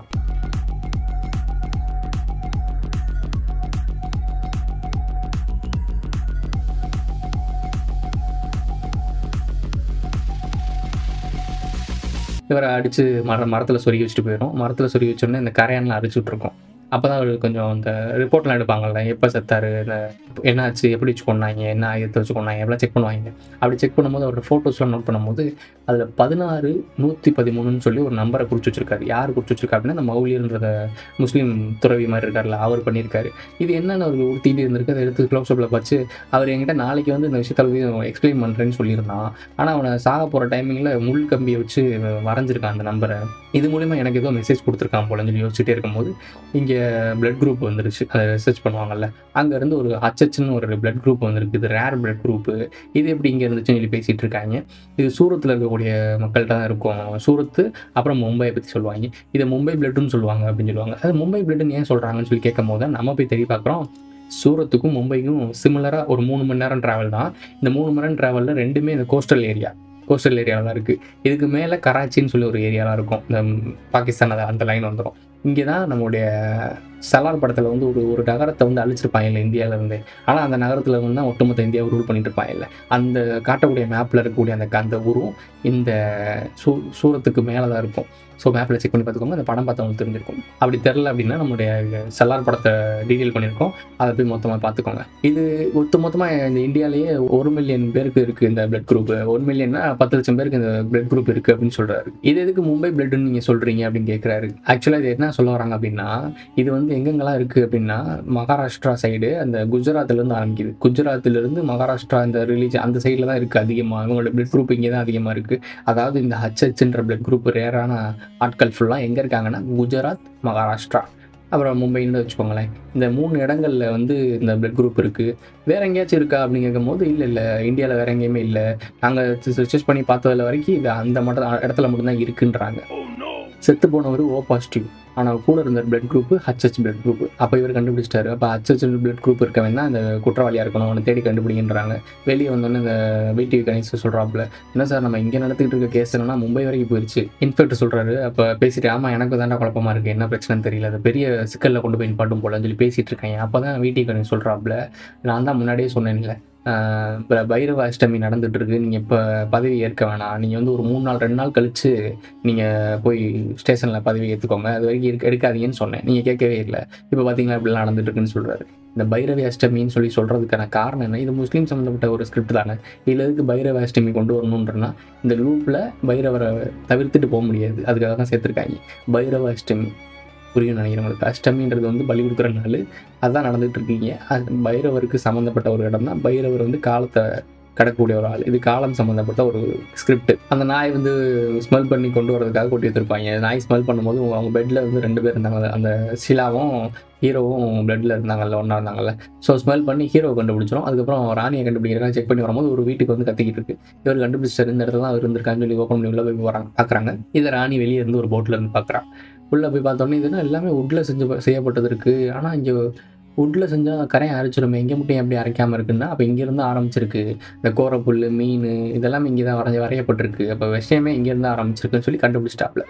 இவரை அடித்து மர மரத்தில் சொருகி வச்சுட்டு போயிடும் மரத்தில் சொருகி வச்சோடனே இந்த கரையான்லாம் அரிச்சு விட்ருக்கோம் அப்போ தான் அவருக்கு கொஞ்சம் அந்த ரிப்போர்ட்லாம் எடுப்பாங்கல்ல எப்போ செத்தாரு இந்த என்னாச்சு எப்படி வச்சு கொண்டாங்க என்ன ஆயுதத்தை வச்சு கொண்டாங்க எவ்வளோ செக் பண்ணுவாங்க அப்படி செக் பண்ணும்போது அவரோட ஃபோட்டோஸ்லாம் நோட் பண்ணும்போது அதில் பதினாறு நூற்றி பதிமூணுன்னு சொல்லி ஒரு நம்பரை குறிச்சு வச்சிருக்காரு யார் குறிச்சு வச்சிருக்கா அப்படின்னா அந்த மௌலியன்றத முஸ்லீம் துறவி மாதிரி இருக்கார்ல அவர் பண்ணியிருக்காரு இது என்னன்னு அவருக்கு உறுத்திட்டு இருந்திருக்கு அதை எடுத்து க்ளோஸ்அப்பில் பார்த்து அவர் என்கிட்ட நாளைக்கு வந்து இந்த விஷயத்தை எக்ஸ்பிளைன் பண்ணுறேன்னு சொல்லியிருந்தான் ஆனால் அவனை சாக போகிற டைமிங்கில் முள் கம்பியை வச்சு வரைஞ்சிருக்கான் அந்த நம்பரை இது மூலிமா எனக்கு ஏதோ மெசேஜ் கொடுத்துருக்கான் போலன்னு சொல்லி யோசிச்சுட்டே இருக்கும்போது இங்கே பிளட் குரூப் வந்துருச்சு அதை ரிசர்ச் பண்ணுவாங்கல்ல அங்கேருந்து ஒரு ஹச்ஹெச்னு ஒரு பிளட் குரூப் வந்திருக்கு இது ரேர் பிளட் குரூப்பு இது எப்படி இங்கே இருந்துச்சுன்னு சொல்லி பேசிகிட்டு இருக்காங்க இது சூரத்தில் இருக்கக்கூடிய மக்கள்கிட்ட தான் இருக்கும் சூரத்து அப்புறம் மும்பையை பற்றி சொல்லுவாங்க இதை மும்பை பிளட்டுன்னு சொல்லுவாங்க அப்படின்னு சொல்லுவாங்க அது மும்பை பிளட்டுன்னு ஏன் சொல்கிறாங்கன்னு சொல்லி கேட்கும் போது தான் நம்ம போய் தேடி பார்க்குறோம் சூரத்துக்கும் மும்பைக்கும் சிமிலராக ஒரு மூணு மணி நேரம் ட்ராவல் தான் இந்த மூணு மணி நேரம் ட்ராவலில் ரெண்டுமே இந்த கோஸ்டல் ஏரியா கோஸ்டல் ஏரியாவில் தான் இருக்குது இதுக்கு மேலே கராச்சின்னு சொல்லி ஒரு ஏரியாலாம் இருக்கும் இந்த பாகிஸ்தான் அது அந்த லைன் வந்துடும் இங்கே தான் நம்மளுடைய சலார் படத்தில் வந்து ஒரு ஒரு நகரத்தை வந்து அழிச்சிருப்பாங்க இல்லை இந்தியாவிலேருந்து ஆனால் அந்த நகரத்தில் வந்து தான் ஒட்டுமொத்த இந்தியாவை ரூல் பண்ணிட்டு இருப்பாங்க இல்லை அந்த காட்டக்கூடிய மேப்பில் இருக்கக்கூடிய அந்த அந்த ஊரும் இந்த சூ சூரத்துக்கு மேலே தான் இருக்கும் ஸோ மேப்பில் செக் பண்ணி பார்த்துக்கோங்க அந்த படம் பார்த்தவங்களுக்கு தெரிஞ்சிருக்கும் அப்படி தெரில அப்படின்னா நம்மளுடைய சலார் படத்தை டீட்டெயில் பண்ணியிருக்கோம் அதை போய் மொத்தமாக பார்த்துக்கோங்க இது ஒட்டு மொத்தமாக இந்த இந்தியாவிலேயே ஒரு மில்லியன் பேருக்கு இருக்குது இந்த பிளட் குரூப் ஒரு மில்லியன்னா பத்து லட்சம் பேருக்கு இந்த பிளட் குரூப் இருக்குது அப்படின்னு சொல்கிறாரு இது எதுக்கு மும்பை பிளட்னு நீங்கள் சொல்கிறீங்க அப்படின்னு கேட்குறாரு ஆக்சுவலாக இது என்ன சொல்ல வராங்க அப்படின்னா இது வந்து எங்கெங்கெல்லாம் இருக்குது அப்படின்னா மகாராஷ்டிரா சைடு அந்த குஜராத்லேருந்து ஆரம்பிக்குது குஜராத்லேருந்து மகாராஷ்டிரா இந்த ரிலீஜன் அந்த சைடில் தான் இருக்குது அதிகமாக இவங்களோட பிளட் குரூப் இங்கே தான் அதிகமாக இருக்குது அதாவது இந்த ஹச்ஹெச்ன்ற பிளட் குரூப் ரேரான ஆட்கள் ஃபுல்லாக எங்கே இருக்காங்கன்னா குஜராத் மகாராஷ்டிரா அப்புறம் மும்பைன்னு வச்சுக்கோங்களேன் இந்த மூணு இடங்கள்ல வந்து இந்த பிளட் குரூப் இருக்குது வேற எங்கேயாச்சும் இருக்கா அப்படின்னு கேட்கும்போது இல்லை இல்லை இந்தியாவில் வேற எங்கேயுமே இல்லை நாங்கள் ரிசர்ச் பண்ணி பார்த்ததுல வரைக்கும் இது அந்த மட்டும் இடத்துல மட்டும்தான் இருக்குன்றாங்க செத்து போனவர் ஓ பாசிட்டிவ் ஆனால் கூட இருந்த blood group HH blood group அப்போ இவர் கண்டுபிடிச்சிட்டாரு அப்போ ஹச்ஹெச் பிளட் குரூப் இருக்கவன் தான் அந்த குற்றவாளியாக இருக்கணும் அவனை தேடி கண்டுபிடிங்கன்றாங்க வெளியே வந்தோடனே இந்த விடிவி கணேஷ் சொல்கிறாப்புல என்ன சார் நம்ம இங்கே நடத்திட்டு இருக்க கேஸ் என்னன்னா மும்பை வரைக்கும் போயிடுச்சு இன்ஸ்பெக்டர் சொல்கிறாரு அப்போ பேசிட்டு ஆமாம் எனக்கு தாண்டா குழப்பமா இருக்குது என்ன பிரச்சனைன்னு தெரியல அது பெரிய சிக்கலில் கொண்டு போய் நிப்பாட்டும் போலன்னு சொல்லி பேசிட்டு இருக்காங்க அப்போ தான் விடிவி கணேஷ் சொல்கிறாப்புல நான் தான் முன்னாடியே சொன்னேன்ல ஆஹ் இப்ப பைரவ அஷ்டமி நடந்துட்டு இருக்கு நீங்கள் இப்போ பதவி ஏற்க வேணாம் நீங்கள் வந்து ஒரு மூணு நாள் ரெண்டு நாள் கழிச்சு நீங்கள் போய் ஸ்டேஷனில் பதவி ஏற்றுக்கோங்க அது வரைக்கும் இருக்க எடுக்காதீங்கன்னு சொன்னேன் நீங்கள் கேட்கவே இல்லை இப்போ பார்த்தீங்களா இப்படிலாம் நடந்துட்டு இருக்குன்னு சொல்கிறாரு இந்த பைரவி அஷ்டமின்னு சொல்லி சொல்கிறதுக்கான காரணம் என்ன இது முஸ்லீம் சம்மந்தப்பட்ட ஒரு ஸ்கிரிப்ட் தானே இதில் எதுக்கு பைரவ அஷ்டமி கொண்டு வரணுன்றனா இந்த லூப்பில் பைரவரை தவிர்த்துட்டு போக முடியாது அதுக்காக தான் சேர்த்துருக்காங்க பைரவ அஷ்டமி புரியும் நினைக்கிறேன் உங்களுக்கு அஷ்டமின்றது வந்து பலி கொடுக்குற நாள் அதான் நடந்துட்டு இருக்கீங்க அது பைரவருக்கு சம்மந்தப்பட்ட ஒரு இடம் தான் பைரவர் வந்து காலத்தை கடக்கக்கூடிய ஒரு ஆள் இது காலம் சம்மந்தப்பட்ட ஒரு ஸ்கிரிப்ட் அந்த நாய் வந்து ஸ்மெல் பண்ணி கொண்டு வரதுக்காக கொட்டி வச்சிருப்பாங்க நாய் ஸ்மெல் பண்ணும்போது அவங்க பெட்டில் வந்து ரெண்டு பேர் இருந்தாங்க அந்த ஷிலாவும் ஹீரோவும் பிளட்ல இருந்தாங்கல்ல ஒன்றா இருந்தாங்கல்ல ஸோ ஸ்மெல் பண்ணி ஹீரோ கண்டுபிடிச்சிரும் அதுக்கப்புறம் ராணியை கண்டுபிடிக்கிறாங்க செக் பண்ணி வரும்போது ஒரு வீட்டுக்கு வந்து கத்திக்கிட்டு இருக்கு இவர் கண்டுபிடிச்சாரு இந்த இடத்துல தான் அவர் இருந்திருக்கான்னு சொல்லி ஓப்பன் பண்ணி உள்ள போய் வராங்க பார்க்குறாங்க இதை ராணி வெளியே இருந்து ஒரு போட்டில் இருந்து பார்க்குறான் உள்ளே போய் பார்த்தோன்னே இதுனா எல்லாமே உட்டில் செஞ்சு செய்யப்பட்டது இருக்குது ஆனால் இங்கே உட்டில் செஞ்சால் கரையை அரைச்சிருமே இங்கே மட்டும் எப்படி அரைக்காமல் இருக்குன்னா அப்போ இங்கேருந்து ஆரம்பிச்சிருக்கு இந்த கோரப்புல் மீன் இதெல்லாம் இங்கே தான் வரைஞ்சி வரையப்பட்டிருக்கு அப்போ விஷயமே இங்கேருந்து ஆரம்பிச்சிருக்குன்னு சொல்லி கண்டுபிடிச்சிட்டாப்ல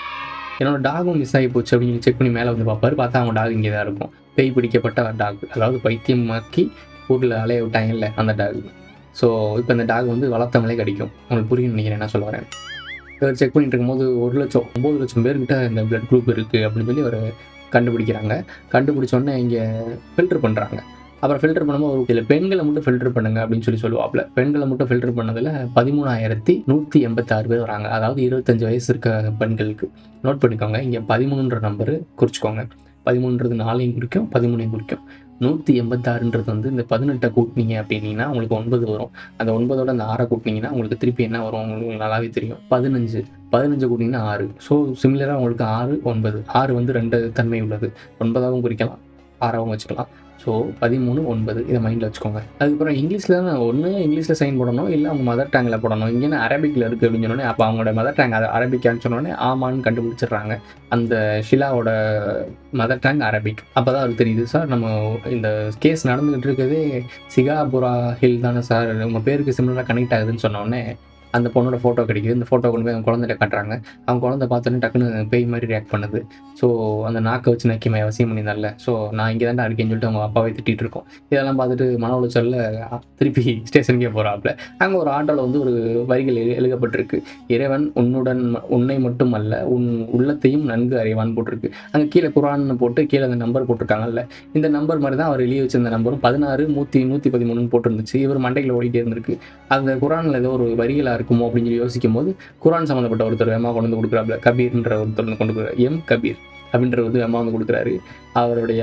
என்னோட டாகும் மிஸ் ஆகி போச்சு அப்படின்னு செக் பண்ணி மேலே வந்து பார்ப்பாரு பார்த்தா அவங்க டாக் இங்கே தான் இருக்கும் பேய் பிடிக்கப்பட்ட டாக் அதாவது பைத்தியமாக்கி ஊரில் அலைய விட்டாங்கல்ல அந்த டாக் ஸோ இப்போ இந்த டாக் வந்து வளர்த்தவங்களே கிடைக்கும் உங்களுக்கு புரியும் நினைக்கிறேன் என்ன சொல்ல வரேன் இவர் செக் பண்ணிட்டு இருக்கும்போது ஒரு லட்சம் ஒம்பது லட்சம் பேர்கிட்ட இந்த பிளட் குரூப் இருக்குது அப்படின்னு சொல்லி அவர் கண்டுபிடிக்கிறாங்க கண்டுபிடிச்சோடனே இங்கே ஃபில்டர் பண்ணுறாங்க அப்புறம் ஃபில்டர் பண்ணும்போது ஒரு இதில் பெண்களை மட்டும் ஃபில்டர் பண்ணுங்க அப்படின்னு சொல்லி சொல்லுவாப்ல பெண்களை மட்டும் ஃபில்டர் பண்ணதில் பதிமூணாயிரத்தி நூற்றி எண்பத்தாறு பேர் வராங்க அதாவது இருபத்தஞ்சு வயசு இருக்க பெண்களுக்கு நோட் பண்ணிக்கோங்க இங்கே பதிமூணுன்ற நம்பரு குறிச்சிக்கோங்க பதிமூணுன்றது நாலையும் குறிக்கும் பதிமூணையும் குறிக்கும் நூற்றி எண்பத்தாறுன்றது வந்து இந்த பதினெட்டை கூட்டினீங்க அப்படின்னீங்கன்னா உங்களுக்கு ஒன்பது வரும் அந்த ஒன்பதோட அந்த ஆறை கூட்டினீங்கன்னா உங்களுக்கு திருப்பி என்ன வரும் உங்களுக்கு நல்லாவே தெரியும் பதினஞ்சு பதினஞ்சு கூட்டிங்கன்னா ஆறு ஸோ சிமிலராக உங்களுக்கு ஆறு ஒன்பது ஆறு வந்து ரெண்டு தன்மை உள்ளது ஒன்பதாகவும் குறிக்கலாம் ஆறாகவும் வச்சுக்கலாம் ஸோ பதிமூணு ஒன்பது இதை மைண்டில் வச்சுக்கோங்க அதுக்கப்புறம் இங்கிலீஷில் தான் ஒன்று இங்கிலீஷில் சைன் போடணும் இல்லை அவங்க மதர் டேங்கில் போடணும் இங்கே அரபிக்கில் இருக்குது அப்படின்னு சொன்னோடனே அப்போ அவங்களோட மதர் டேங் அதை அரபிக்கான்னு சொன்னோடனே ஆமான்னு கண்டுபிடிச்சிடுறாங்க அந்த ஷிலாவோட மதர் டேங் அரபிக் அப்போ தான் அவருக்கு தெரியுது சார் நம்ம இந்த கேஸ் நடந்துகிட்டு இருக்கிறதே சிகாபுரா ஹில் தானே சார் உங்கள் பேருக்கு சிமிலராக கனெக்ட் ஆகுதுன்னு சொன்னோடனே அந்த பொண்ணோட ஃபோட்டோ கிடைக்குது இந்த ஃபோட்டோ கொண்டு போய் அவங்க குழந்தைகிட்ட காட்டுறாங்க அவங்க குழந்தை பார்த்தோன்னே டக்குன்னு பேய் மாதிரி ரியாக்ட் பண்ணுது ஸோ அந்த நாக்கை வச்சு நக்கிமை அவசியம் பண்ணியிருந்தால ஸோ நான் இங்கே தான் இருக்கேன்னு சொல்லிட்டு அவங்க அப்பாவை திட்டிகிட்டு இருக்கோம் இதெல்லாம் பார்த்துட்டு மன உளைச்சலில் திருப்பி ஸ்டேஷனுக்கே போகிறாப்புல அங்கே ஒரு ஆட்டோவில் வந்து ஒரு வரிகள் எழு- எழுதப்பட்டிருக்கு இறைவன் உன்னுடன் ம- உன்னை மட்டும் அல்ல உன் உள்ளத்தையும் நன்கு அறிவான் போட்டிருக்கு அங்கே கீழே குரான்னு போட்டு கீழே அந்த நம்பர் போட்டிருக்காங்கல்ல இந்த நம்பர் மாதிரி தான் அவர் எழுதி வச்சிருந்த நம்பரும் பதினாறு நூற்றி நூற்றி பதிமூணுன்னு போட்டிருந்துச்சு இவர் மண்டையில் ஓடிட்டே இருந்திருக்கு அந்த குரானில் ஏதோ ஒரு வரிகளாக இருக்குமோ அப்படின்னு சொல்லி யோசிக்கும் போது குரான் சம்மந்தப்பட்ட ஒருத்தர் வேமா கொண்டு வந்து கொடுக்குறாப்புல கபீர்ன்ற ஒருத்தர் வந்து கொண்டு கொடுக்குறாரு எம் கபீர் அப்படின்ற வந்து வேமா வந்து கொடுக்குறாரு அவருடைய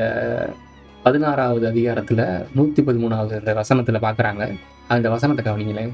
பதினாறாவது அதிகாரத்தில் நூற்றி பதிமூணாவது அந்த வசனத்தில் பார்க்குறாங்க அந்த வசனத்தை கவனிங்களேன்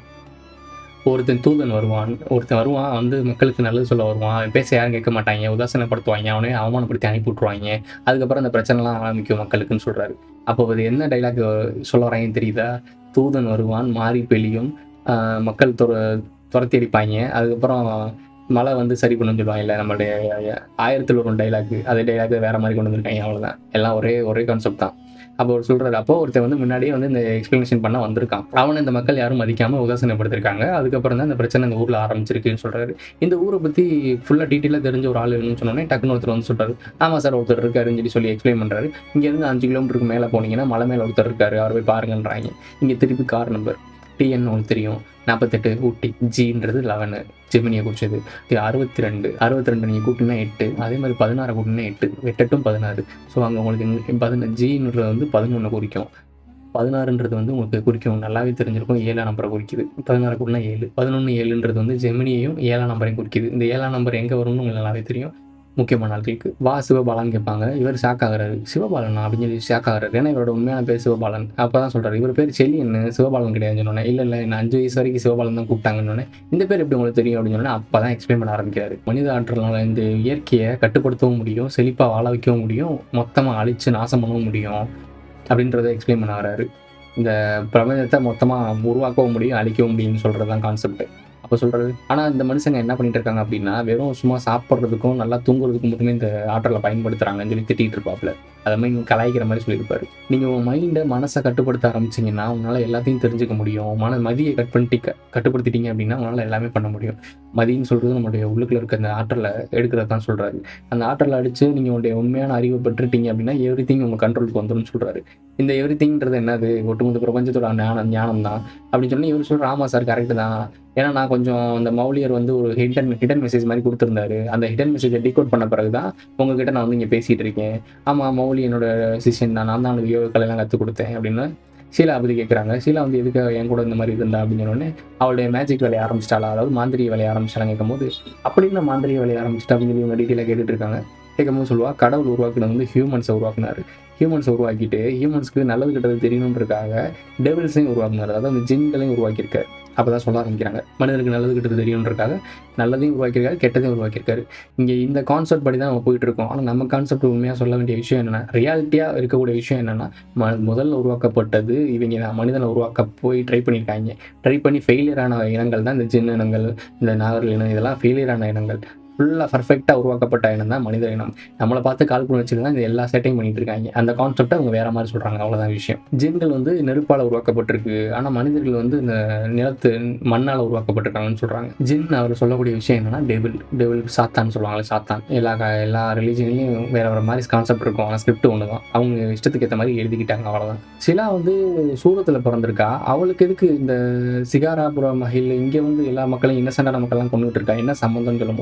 ஒருத்தன் தூதன் வருவான் ஒருத்தன் வருவான் வந்து மக்களுக்கு நல்லது சொல்ல வருவான் அவன் பேச யாரும் கேட்க மாட்டாங்க உதாசனப்படுத்துவாங்க அவனே அவமானப்படுத்தி அனுப்பி விட்ருவாங்க அதுக்கப்புறம் அந்த பிரச்சனைலாம் ஆரம்பிக்கும் மக்களுக்குன்னு சொல்கிறாரு அப்போ அது என்ன டைலாக் சொல்ல வராங்கன்னு தெரியுதா தூதன் வருவான் மாறி பெளியும் ஆஹ் மக்கள் துர துரத்தி அடிப்பாங்க அதுக்கப்புறம் மழை வந்து சரி பண்ணுன்னு சொல்லுவாங்க இல்லை நம்மளுடைய ஆயிரத்தில் ஒரு டைலாக் அதே டைலாக் வேற மாதிரி கொண்டு வந்திருக்காங்க அவ்வளோதான் எல்லாம் ஒரே ஒரே கான்செப்ட் தான் அப்போ அவர் சொல்றாரு அப்போ ஒருத்தன் வந்து முன்னாடியே வந்து இந்த எக்ஸ்பிளனேஷன் பண்ண வந்திருக்கான் அவனை இந்த மக்கள் யாரும் மதிக்காம உதாசனப்படுத்திருக்காங்க அதுக்கப்புறம் தான் இந்த பிரச்சனை இந்த ஊர்ல ஆரம்பிச்சிருக்குன்னு சொல்றாரு இந்த ஊரை பத்தி ஃபுல்லா டீட்டெயிலாக தெரிஞ்ச ஒரு ஆள் வேணும்னு சொன்னோடனே டக்குன்னு ஒருத்தர் வந்து சொல்றாரு ஆமா சார் ஒருத்தர் இருக்காருன்னு சொல்லி சொல்லி எக்ஸ்பிளைன் பண்றாரு இங்க இருந்து அஞ்சு கிலோமீட்டருக்கு மேல போனீங்கன்னா மலை மேல ஒருத்தர் இருக்காரு அவர் போய் பாருங்கன்றாங்க இங்க திருப்பி கார் நம்பர் டிஎன் உங்களுக்கு தெரியும் நாற்பத்தெட்டு ஊட்டி ஜின்றது லெவனு ஜெமினியை குறிச்சது இது அறுபத்தி ரெண்டு அறுபத்தி ரெண்டு நீங்கள் கூட்டினா எட்டு அதே மாதிரி பதினாறு கூட்டினா எட்டு எட்டெட்டும் பதினாறு ஸோ அங்கே உங்களுக்கு பதினஞ்சு ஜின்றது வந்து பதினொன்று குறிக்கும் பதினாறுன்றது வந்து உங்களுக்கு குறிக்கும் நல்லாவே தெரிஞ்சிருக்கும் ஏழாம் நம்பரை குறிக்குது பதினாறு கூட்டினா ஏழு பதினொன்று ஏழுன்றது வந்து ஜெமினியையும் ஏழாம் நம்பரையும் குறிக்குது இந்த ஏழாம் நம்பர் எங்கே வரும்னு உங்களுக்கு நல்லாவே தெரியும் முக்கியமான ஆட்களுக்கு வா சிவபாலன் கேட்பாங்க இவர் ஷாக் ஆகுறாரு சிவபாலனா அப்படின்னு சொல்லி ஷாக் ஆகுறாரு ஏன்னா இவரோட உண்மையான பேர் சிவபாலன் அப்போ தான் சொல்கிறாரு இவர் பேர் செல்லியன் சிவபாலன் கிடையாதுன்னு சொன்னேன் இல்லை இல்லை நான் அஞ்சு வயசு வரைக்கும் சிவபாலன் தான் கூப்பிட்டாங்கன்னு இந்த பேர் எப்படி உங்களுக்கு தெரியும் அப்படின்னு சொன்னா அப்போ தான் எக்ஸ்பிளைன் பண்ண ஆரம்பிக்கிறாரு மனித ஆற்றலால் இந்த இயற்கையை கட்டுப்படுத்தவும் முடியும் செழிப்பாக வாழ வைக்கவும் முடியும் மொத்தமாக அழிச்சு நாசம் பண்ணவும் முடியும் அப்படின்றத எக்ஸ்பிளைன் பண்ண வராரு இந்த பிரபஞ்சத்தை மொத்தமாக உருவாக்கவும் முடியும் அழிக்கவும் முடியும்னு சொல்கிறது தான் கான்செப்ட் அப்போ சொல்கிறது ஆனால் இந்த மனுஷங்க என்ன பண்ணிட்டு இருக்காங்க அப்படின்னா வெறும் சும்மா சாப்பிட்றதுக்கும் நல்லா தூங்குறதுக்கும் மட்டுமே இந்த ஆற்றலை பயன்படுத்துகிறாங்கன்னு சொல்லி திட்டிகிட்டு இருப்பாப்புல அதை மாதிரி கலாய்க்கிற மாதிரி சொல்லியிருப்பாரு நீங்கள் உங்கள் மைண்டை மனசை கட்டுப்படுத்த ஆரம்பிச்சிங்கன்னா உங்களால் எல்லாத்தையும் தெரிஞ்சுக்க முடியும் மன மதியை கட் பண்ணிட்டு க- கட்டுப்படுத்திட்டீங்க அப்படின்னா உங்களால் எல்லாமே பண்ண முடியும் மதின்னு சொல்கிறது நம்மளுடைய உள்ளுக்குள்ள இருக்க அந்த ஆற்றலை எடுக்கிறது தான் சொல்கிறாரு அந்த ஆற்றலை அடித்து நீங்கள் உங்களுடைய உண்மையான அறிவை பெற்றுட்டீங்க அப்படின்னா எவ்ரி திங் உங்கள் கண்ட்ரோலுக்கு வந்துரும்னு சொல்கிறாரு இந்த எவ்ரி திங்கிறது என்னது ஒட்டுமொத்த பிரபஞ்சத்தோட ஞானம் ஞானம் தான் அப்படின்னு சொல்லி இவர் சொல்கிற ஆமாம் சார் கரெக்டு தான் ஏன்னா நான் கொஞ்சம் அந்த மௌலியர் வந்து ஒரு ஹிடன் ஹிடன் மெசேஜ் மாதிரி கொடுத்துருந்தாரு அந்த ஹிடன் மெசேஜை டிகோட் பண்ண பிறகு தான் உங்ககிட்ட நான் வந்து இங்கே பேசிகிட்டு இருக்கேன் ஆமாம் மௌலி என்னோட சிஷியன் தான் நான் தான் அவனுக்கு யோக கலையெல்லாம் கற்றுக் கொடுத்தேன் அப்படின்னு ஷீலா பற்றி கேட்குறாங்க ஷீலா வந்து எதுக்கு என் கூட இந்த மாதிரி இருந்தா அப்படின்னு சொன்னோடனே அவளுடைய மேஜிக் வேலையை ஆரம்பிச்சிட்டாளா அதாவது மாந்திரிக வேலையை ஆரம்பிச்சிட்டாங்க கேட்கும்போது அப்படின்னு மாந்திரிக வேலையை ஆரம்பிச்சிட்டா அப்படின்னு சொல்லி இவங்க டீட்டெயிலாக கேட்டுட்டு இருக்காங்க கேட்கும்போது சொல்லுவா கடவுள் உருவாக்குனது வந்து ஹியூமன்ஸை உருவாக்குனாரு ஹியூமன்ஸை உருவாக்கிட்டு ஹியூமன்ஸ்க்கு நல்லது கெட்டது தெரியணுன்றதுக்காக டெவில்ஸையும் உருவாக்குனாரு அதாவது அந்த ஜின்களையும் உருவாக்கியிருக்காரு அப்போ தான் சொல்ல ஆரம்பிக்கிறாங்க மனிதனுக்கு நல்லது கெட்டது தெரியணுன்றதுக்காக நல்லதையும் உருவாக்கியிருக்காரு கெட்டதையும் உருவாக்கியிருக்காரு இங்கே இந்த கான்செப்ட் படி தான் நம்ம போயிட்டு இருக்கோம் ஆனால் நம்ம கான்செப்ட் உண்மையாக சொல்ல வேண்டிய விஷயம் என்னென்னா ரியாலிட்டியாக இருக்கக்கூடிய விஷயம் என்னென்னா ம முதல்ல உருவாக்கப்பட்டது இவங்க தான் மனிதனை உருவாக்க போய் ட்ரை பண்ணியிருக்காங்க ட்ரை பண்ணி ஃபெயிலியர் ஆன இனங்கள் தான் இந்த ஜின் இனங்கள் இந்த நாகர் இனம் இதெல்லாம் ஃபெயிலியர் ஆன இனங்கள் ஃபுல்லாக பர்ஃபெக்டாக உருவாக்கப்பட்ட இனம் தான் மனித இனம் நம்மளை பார்த்து கால்குலேட் வச்சுட்டு தான் இந்த எல்லா செட்டையும் பண்ணிட்டு இருக்காங்க அந்த கான்செப்டை அவங்க வேற மாதிரி சொல்கிறாங்க அவ்வளோதான் விஷயம் ஜின்கள் வந்து நெருப்பால் உருவாக்கப்பட்டிருக்கு ஆனால் மனிதர்கள் வந்து இந்த நிலத்து மண்ணால் உருவாக்கப்பட்டிருக்காங்கன்னு சொல்கிறாங்க ஜின் அவர் சொல்லக்கூடிய விஷயம் என்னன்னா டெவில் டெவில் சாத்தான்னு சொல்லுவாங்க சாத்தான் எல்லா க- எல்லா ரிலீஜன்லையும் வேற வேற மாதிரி கான்செப்ட் இருக்கும் ஆனால் ஸ்கிரிப்ட் ஒன்று தான் அவங்க இஷ்டத்துக்கு ஏற்ற மாதிரி எழுதிக்கிட்டாங்க அவ்வளோதான் சிலா வந்து சூரத்தில் பிறந்திருக்கா அவளுக்கு எதுக்கு இந்த சிகாராபுரம் மகிழ் இங்கே வந்து எல்லா மக்களையும் இன்னசென்டான மக்கள்லாம் கொண்டுட்டு இருக்கா என்ன சம்மந்தம்னு சொல்லும்போது அப்போ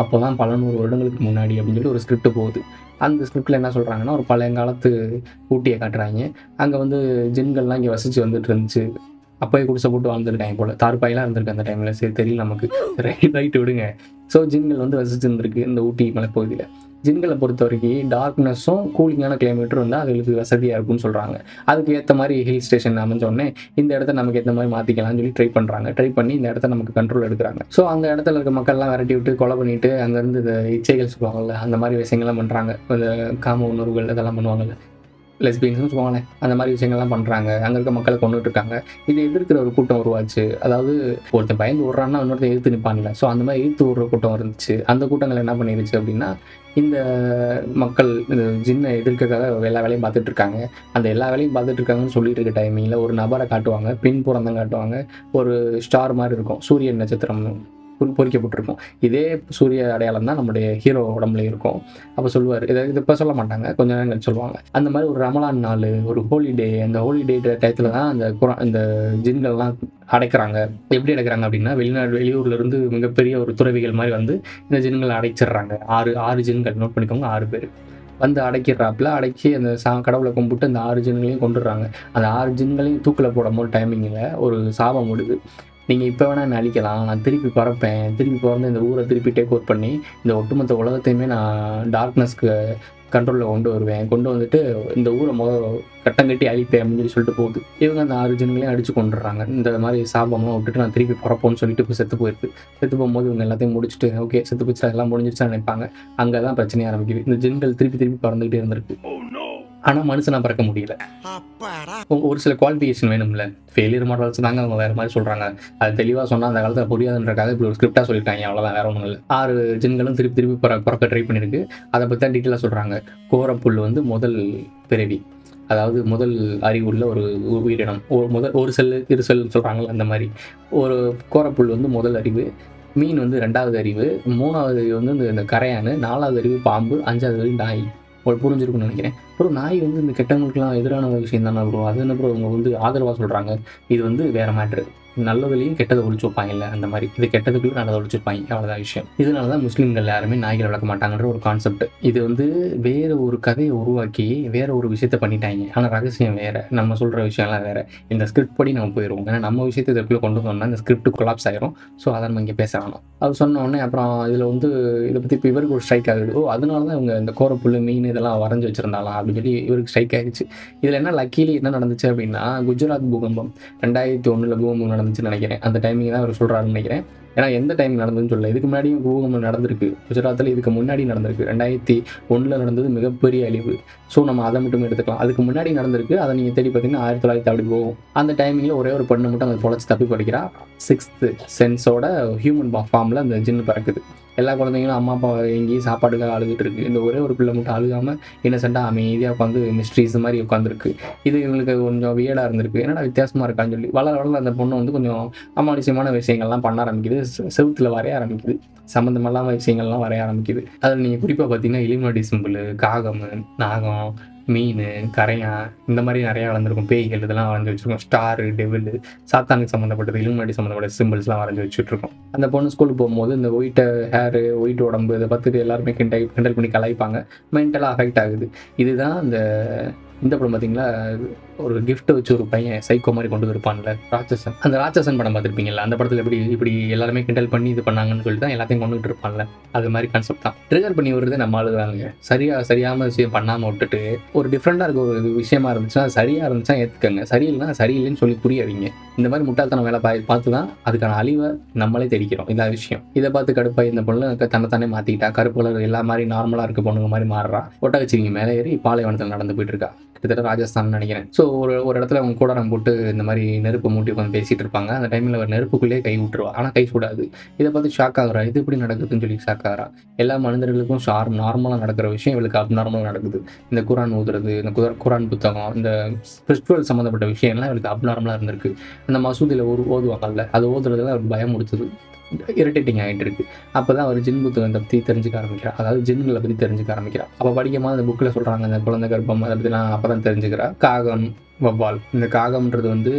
அப்போ தான் பல நூறு வருடங்களுக்கு முன்னாடி அப்படின்னு சொல்லி ஒரு ஸ்கிரிப்ட் போகுது அந்த ஸ்கிரிப்டில் என்ன சொல்கிறாங்கன்னா ஒரு பழையங்காலத்து ஊட்டியை காட்டுறாங்க அங்கே வந்து ஜின்கள்லாம் இங்கே வசித்து வந்துட்டு இருந்துச்சு அப்போயே குடிசை போட்டு வாழ்ந்துருக்காங்க போல தார்பாயெல்லாம் இருந்திருக்கு அந்த டைமில் சரி தெரியல நமக்கு ரைட் ரைட்டு விடுங்க ஸோ ஜின்கள் வந்து வசிச்சு இருந்திருக்கு இந்த ஊட்டி மலைப்பகுதியில் ஜின்களை பொறுத்த வரைக்கும் டார்க்னஸும் கூலிங்கான கிளைமேட்டரும் இருந்தால் அதுகளுக்கு வசதியாக இருக்கும்னு சொல்கிறாங்க அதுக்கு ஏற்ற மாதிரி ஹில் ஸ்டேஷன் அமைஞ்சோடனே இந்த இடத்த நமக்கு ஏற்ற மாதிரி மாற்றிக்கலாம்னு சொல்லி ட்ரை பண்ணுறாங்க ட்ரை பண்ணி இந்த இடத்த நமக்கு கண்ட்ரோல் எடுக்கிறாங்க ஸோ அந்த இடத்துல இருக்க மக்கள்லாம் விரட்டி விட்டு கொலை பண்ணிட்டு அங்கேருந்து இந்த இச்சைகள் சொல்லுவாங்கல்ல அந்த மாதிரி விஷயங்கள்லாம் பண்ணுறாங்க இந்த காம உணர்வுகள் இதெல்லாம் பண்ணுவாங்கல்ல லெஸ்பியன்ஸ்னு சொல்லுவாங்களேன் அந்த மாதிரி விஷயங்கள்லாம் பண்ணுறாங்க அங்கே இருக்க மக்களை கொண்டுட்டு இருக்காங்க இதை எதிர்க்கிற ஒரு கூட்டம் உருவாச்சு அதாவது ஒருத்தன் பயந்து விட்றான்னா இன்னொருத்தன் எதிர்த்து நிற்பான்ல ஸோ அந்த மாதிரி எதிர்த்து விடுற கூட்டம் இருந்துச்சு அந்த கூட்டங்கள் என்ன பண்ணிருச்சு அப்படின்னா இந்த மக்கள் இந்த ஜின்னை எதிர்க்கிறதுக்காக எல்லா வேலையும் பார்த்துட்டு இருக்காங்க அந்த எல்லா வேலையும் பார்த்துட்டு இருக்காங்கன்னு சொல்லிட்டு இருக்க டைமிங்கில் ஒரு நபரை காட்டுவாங்க பின்புறம் தான் காட்டுவாங்க ஒரு ஸ்டார் மாதிரி இருக்கும் சூரியன் நட்சத்திரம் பொறி- பொறிக்கப்பட்டிருக்கும் இதே சூரிய அடையாளம் தான் நம்முடைய ஹீரோ உடம்புல இருக்கும் அப்போ சொல்லுவார் இதை இது இப்போ சொல்ல மாட்டாங்க கொஞ்ச நேரம் கழிச்சு சொல்லுவாங்க அந்த மாதிரி ஒரு ரமலான் நாள் ஒரு ஹோலிடே அந்த ஹோலிடே டயத்தில் தான் அந்த குரா இந்த ஜின்கள்லாம் அடைக்கிறாங்க எப்படி அடைக்கிறாங்க அப்படின்னா வெளிநாடு வெளியூர்ல இருந்து மிகப்பெரிய ஒரு துறவிகள் மாதிரி வந்து இந்த ஜின்களை அடைச்சிடுறாங்க ஆறு ஆறு ஜின்கள் நோட் பண்ணிக்கோங்க ஆறு பேர் வந்து அடைக்கிறாப்புல அடக்கி அந்த சா கடவுளை கும்பிட்டு அந்த ஆறு ஜின்களையும் கொண்டுடுறாங்க அந்த ஆறு ஜின்களையும் தூக்கில் போடும் போது டைமிங்கில் ஒரு சாபம் விடுது நீங்கள் இப்போ வேணால் என்ன அழிக்கலாம் நான் திருப்பி பறப்பேன் திருப்பி பிறந்து இந்த ஊரை திருப்பி டேக் ஓவர் பண்ணி இந்த ஒட்டுமொத்த உலகத்தையுமே நான் டார்க்னஸ்க்கு கண்ட்ரோலில் கொண்டு வருவேன் கொண்டு வந்துட்டு இந்த ஊரை முத கட்டம் கட்டி அழிப்பேன் அப்படின்னு சொல்லி சொல்லிட்டு போகுது இவங்க அந்த ஆறு ஜனங்களையும் அடிச்சு கொண்டுறாங்க இந்த மாதிரி சாபம்லாம் விட்டுட்டு நான் திருப்பி பிறப்போம்னு சொல்லிட்டு இப்போ செத்து போயிருக்கு செத்து போகும்போது இவங்க எல்லாத்தையும் முடிச்சுட்டு ஓகே செத்து போச்சு எல்லாம் முடிஞ்சிருச்சு நினைப்பாங்க அங்கே தான் பிரச்சனை ஆரம்பிக்குது இந்த ஜின்கள் திருப்பி திருப்பி பறந்துகிட்டே இருந்திருக்கு ஆனால் மனுஷனா பறக்க முடியல அப்பாடா ஒ- ஒரு சில குவாலிஃபிகேஷன் வேணும்ல ஃபெயிலியர் மாடல்ஸ் தாங்க அவங்க வேறு மாதிரி சொல்கிறாங்க அது தெளிவாக சொன்னால் அந்த காலத்தில் புரியாதுன்றக்காக இப்படி ஒரு ஸ்கிரிப்டாக சொல்லியிருக்காங்க அவ்வளோதான் வேற ஒன்றும் இல்லை ஆறு ஜின்களும் திருப்பி திருப்பி பிற பிறக்க ட்ரை பண்ணியிருக்கு அதை பற்றி தான் டீட்டெயிலாக சொல்கிறாங்க கோரப்புல் வந்து முதல் பிறவி அதாவது முதல் அறிவுள்ள ஒரு உ- உயிரினம் ஒரு முதல் ஒரு செல் இரு செல் சொல்கிறாங்கல்ல அந்த மாதிரி ஒரு கோரப்புல் வந்து முதல் அறிவு மீன் வந்து ரெண்டாவது அறிவு மூணாவது அறிவு வந்து இந்த- இந்த கரையான் நாலாவது அறிவு பாம்பு அஞ்சாவது அறிவு நாய் உங்களுக்கு புரிஞ்சிருக்கும்னு நினைக்கிறேன் அப்புறம் நாய் வந்து இந்த கெட்டவங்களுக்குலாம் எதிரான ஒரு விஷயம் தானே ப்ரோ அது என்ன ப்ரோ அவங்க வந்து ஆதரவாக சொல்கிறாங்க இது வந்து வேற மேட்ரு நல்லதுலேயும் கெட்டதை ஒழிச்சு வைப்பாங்கல்ல அந்த மாதிரி இது கெட்டதுக்குள்ள நல்லதை ஒழிச்சு வைப்பாங்க அவ்வளோதான் விஷயம் இதனால தான் முஸ்லீம்கள் யாருமே நாய்களை வளர்க்க மாட்டாங்கன்ற ஒரு கான்செப்ட் இது வந்து வேற ஒரு கதையை உருவாக்கி வேற ஒரு விஷயத்த பண்ணிட்டாங்க ஆனால் ரகசியம் வேற நம்ம சொல்கிற விஷயம்லாம் வேற இந்த ஸ்கிரிப்ட் படி நம்ம போயிடுவோம் ஏன்னா நம்ம விஷயத்தை இதுக்குள்ளே கொண்டு வந்தோம்னா இந்த ஸ்கிரிப்ட் கொலாப்ஸ் ஆயிரும் ஸோ அதை நம்ம இங்கே பேச வேணாம் அவர் சொன்ன உடனே அப்புறம் இதில் வந்து இதை பற்றி இப்போ இவருக்கு ஒரு ஸ்ட்ரைக் ஆகுது ஓ அதனால தான் இவங்க இந்த கோரப்புல் மீன் இதெல்லாம் வரைஞ்சி வச்சிருந்தாலாம் அப்படின்னு சொல்லி இவருக்கு ஸ்ட்ரைக் ஆயிடுச்சு இதில் என்ன லக்கீலி என்ன நடந்துச்சு அப்படின்னா குஜராத் பூகம்பம் ரெண்டாயிரத்தி ஒன்றில் பூகம்பம் நடந்துச்சுன்னு நினைக்கிறேன் அந்த டைமிங் தான் அவர் சொல்கிறாருன்னு நினைக்கிறேன் ஏன்னா எந்த டைம் நடந்ததுன்னு சொல்லல இதுக்கு முன்னாடியும் பூகம்பம் நடந்திருக்கு குஜராத்தில் இதுக்கு முன்னாடி நடந்திருக்கு ரெண்டாயிரத்தி ஒன்றில் நடந்தது மிகப்பெரிய அழிவு ஸோ நம்ம அதை மட்டும் எடுத்துக்கலாம் அதுக்கு முன்னாடி நடந்திருக்கு அதை நீங்கள் தேடி பார்த்தீங்கன்னா ஆயிரத்தி தொள்ளாயிரத்தி அப்படி போகும் அந்த டைமிங்கில் ஒரே ஒரு பெண்ணை மட்டும் அந்த பொழைச்சி தப்பி படிக்கிறா சிக்ஸ்த்து சென்ஸோட ஹியூமன் ஃபார்மில் அந்த ஜின்னு பிறக்குது எல்லா குழந்தைங்களும் அம்மா அப்பா எங்கேயும் சாப்பாடுக்காக அழுதுட்டு இருக்கு இந்த ஒரே ஒரு பிள்ளை மட்டும் அழுகாம இன்னசென்ட்டாக அமைதியாக உட்காந்து மிஸ்ட்ரிஸ் மாதிரி உட்காந்துருக்கு இது இவங்களுக்கு கொஞ்சம் வியடாக இருந்திருக்கு என்னடா வித்தியாசமாக இருக்கான்னு சொல்லி வளர வளர அந்த பொண்ணு வந்து கொஞ்சம் அமானுஷ்யமான விஷயங்கள்லாம் பண்ண ஆரம்பிக்குது செ- செவுத்துல வரைய ஆரம்பிக்குது சம்மந்தமில்லாம விஷயங்கள்லாம் வரைய ஆரம்பிக்குது அதில் நீங்கள் குறிப்பாக பார்த்தீங்கன்னா இலிமினாடி சிம்பிள் காகம் நாகம் மீன் கரையான் இந்த மாதிரி நிறையா வளர்ந்துருக்கும் பேய்கள் இதெல்லாம் வரைஞ்சி வச்சிருக்கோம் ஸ்டாரு டெவில் சாத்தானுக்கு சம்மந்தப்பட்டது இலுமினாடி சம்மந்தப்பட்ட சிம்பிள்ஸ்லாம் வரைஞ்சி வச்சுட்ருக்கோம் அந்த பொண்ணு ஸ்கூலுக்கு போகும்போது இந்த ஒயிட் ஹேரு ஒயிட் உடம்பு இதை பார்த்துட்டு எல்லாருமே கிண்டல் கிண்டல் பண்ணி கலாய்ப்பாங்க மென்டலாக அஃபெக்ட் ஆகுது இதுதான் இந்த இந்த படம் பார்த்தீங்களா ஒரு gift வச்சு ஒரு பையன் சைக்கோ மாதிரி கொண்டு இருப்பான்ல ராட்சசன் அந்த ராட்சசன் படம் பார்த்துருப்பீங்கல்ல அந்த படத்தில் எப்படி இப்படி எல்லாருமே கிண்டல் பண்ணி இது பண்ணாங்கன்னு சொல்லிட்டு தான் எல்லாத்தையும் கொண்டுட்டு இருப்பான்ல அது மாதிரி கான்செப்ட் தான் ட்ரிகர் பண்ணி வருது நம்ம ஆளுதாங்க சரியா சரியாம விஷயம் பண்ணாமல் விட்டுட்டு ஒரு டிஃப்ரெண்டாக இருக்க ஒரு இது விஷயமா இருந்துச்சுன்னா அது சரியா இருந்துச்சுன்னா ஏற்றுக்கங்க சரியில்லைன்னா சரியில்லைன்னு சொல்லி புரிய வைங்க இந்த மாதிரி முட்டாள்தனம் வேலை பா பார்த்து தான் அதுக்கான அழிவை நம்மளே தெரிக்கிறோம் இதான் விஷயம் இதை பார்த்து கடுப்பாக இந்த பொண்ணு தன்னைத்தானே மாற்றிக்கிட்டா கருப்பு கலர் எல்லா மாதிரி நார்மலாக இருக்க பொண்ணுங்க மாதிரி மாறுறா ஒட்டகச்சிவிங்க மேலே ஏறி பாலைவனத்தில் நடந்து போயிட்டு இருக்கா கிட்டத்தட்ட ராஜஸ்தான் நினைக்கிறேன் ஸோ ஒரு ஒரு இடத்துல அவங்க கூடாரம் போட்டு இந்த மாதிரி நெருப்பு மூட்டி உட்காந்து பேசிட்டு இருப்பாங்க அந்த டைமில் அவர் நெருப்புக்குள்ளேயே கை விட்டுருவா ஆனால் கை சுடாது இதை பார்த்து ஷாக் ஆகுறா இது இப்படி நடக்குதுன்னு சொல்லி ஷாக் ஆகிறா எல்லா மனிதர்களுக்கும் ஷார் நார்மலாக நடக்கிற விஷயம் இவளுக்கு அப் நார்மலாக நடக்குது இந்த குரான் ஊதுறது இந்த குர- குரான் புத்தகம் இந்த ஸ்பிரிச்சுவல் சம்மந்தப்பட்ட விஷயம்லாம் இவளுக்கு அப் நார்மலாக இருந்திருக்கு அந்த மசூதியில் ஒரு ஓதுவாங்கல்ல அது ஓதுறதுல அவருக்கு பயம் முடிச்சது இரிட்டேட்டிங் ஆகிட்டு இருக்கு அப்போ தான் அவர் ஜின் புத்தகத்தை பற்றி தெரிஞ்சுக்க ஆரம்பிக்கிறா அதாவது ஜின்களை பற்றி தெரிஞ்சுக்க ஆரம்பிக்கிறா அப்போ படிக்கும்போது அந்த புக்கில் சொல்கிறாங்க அந்த குழந்தை கர்ப்பம் அதை பற்றிலாம் அப்போ தான் தெரிஞ்சுக்கிறா காகம் வவ்வால் இந்த காகம்ன்றது வந்து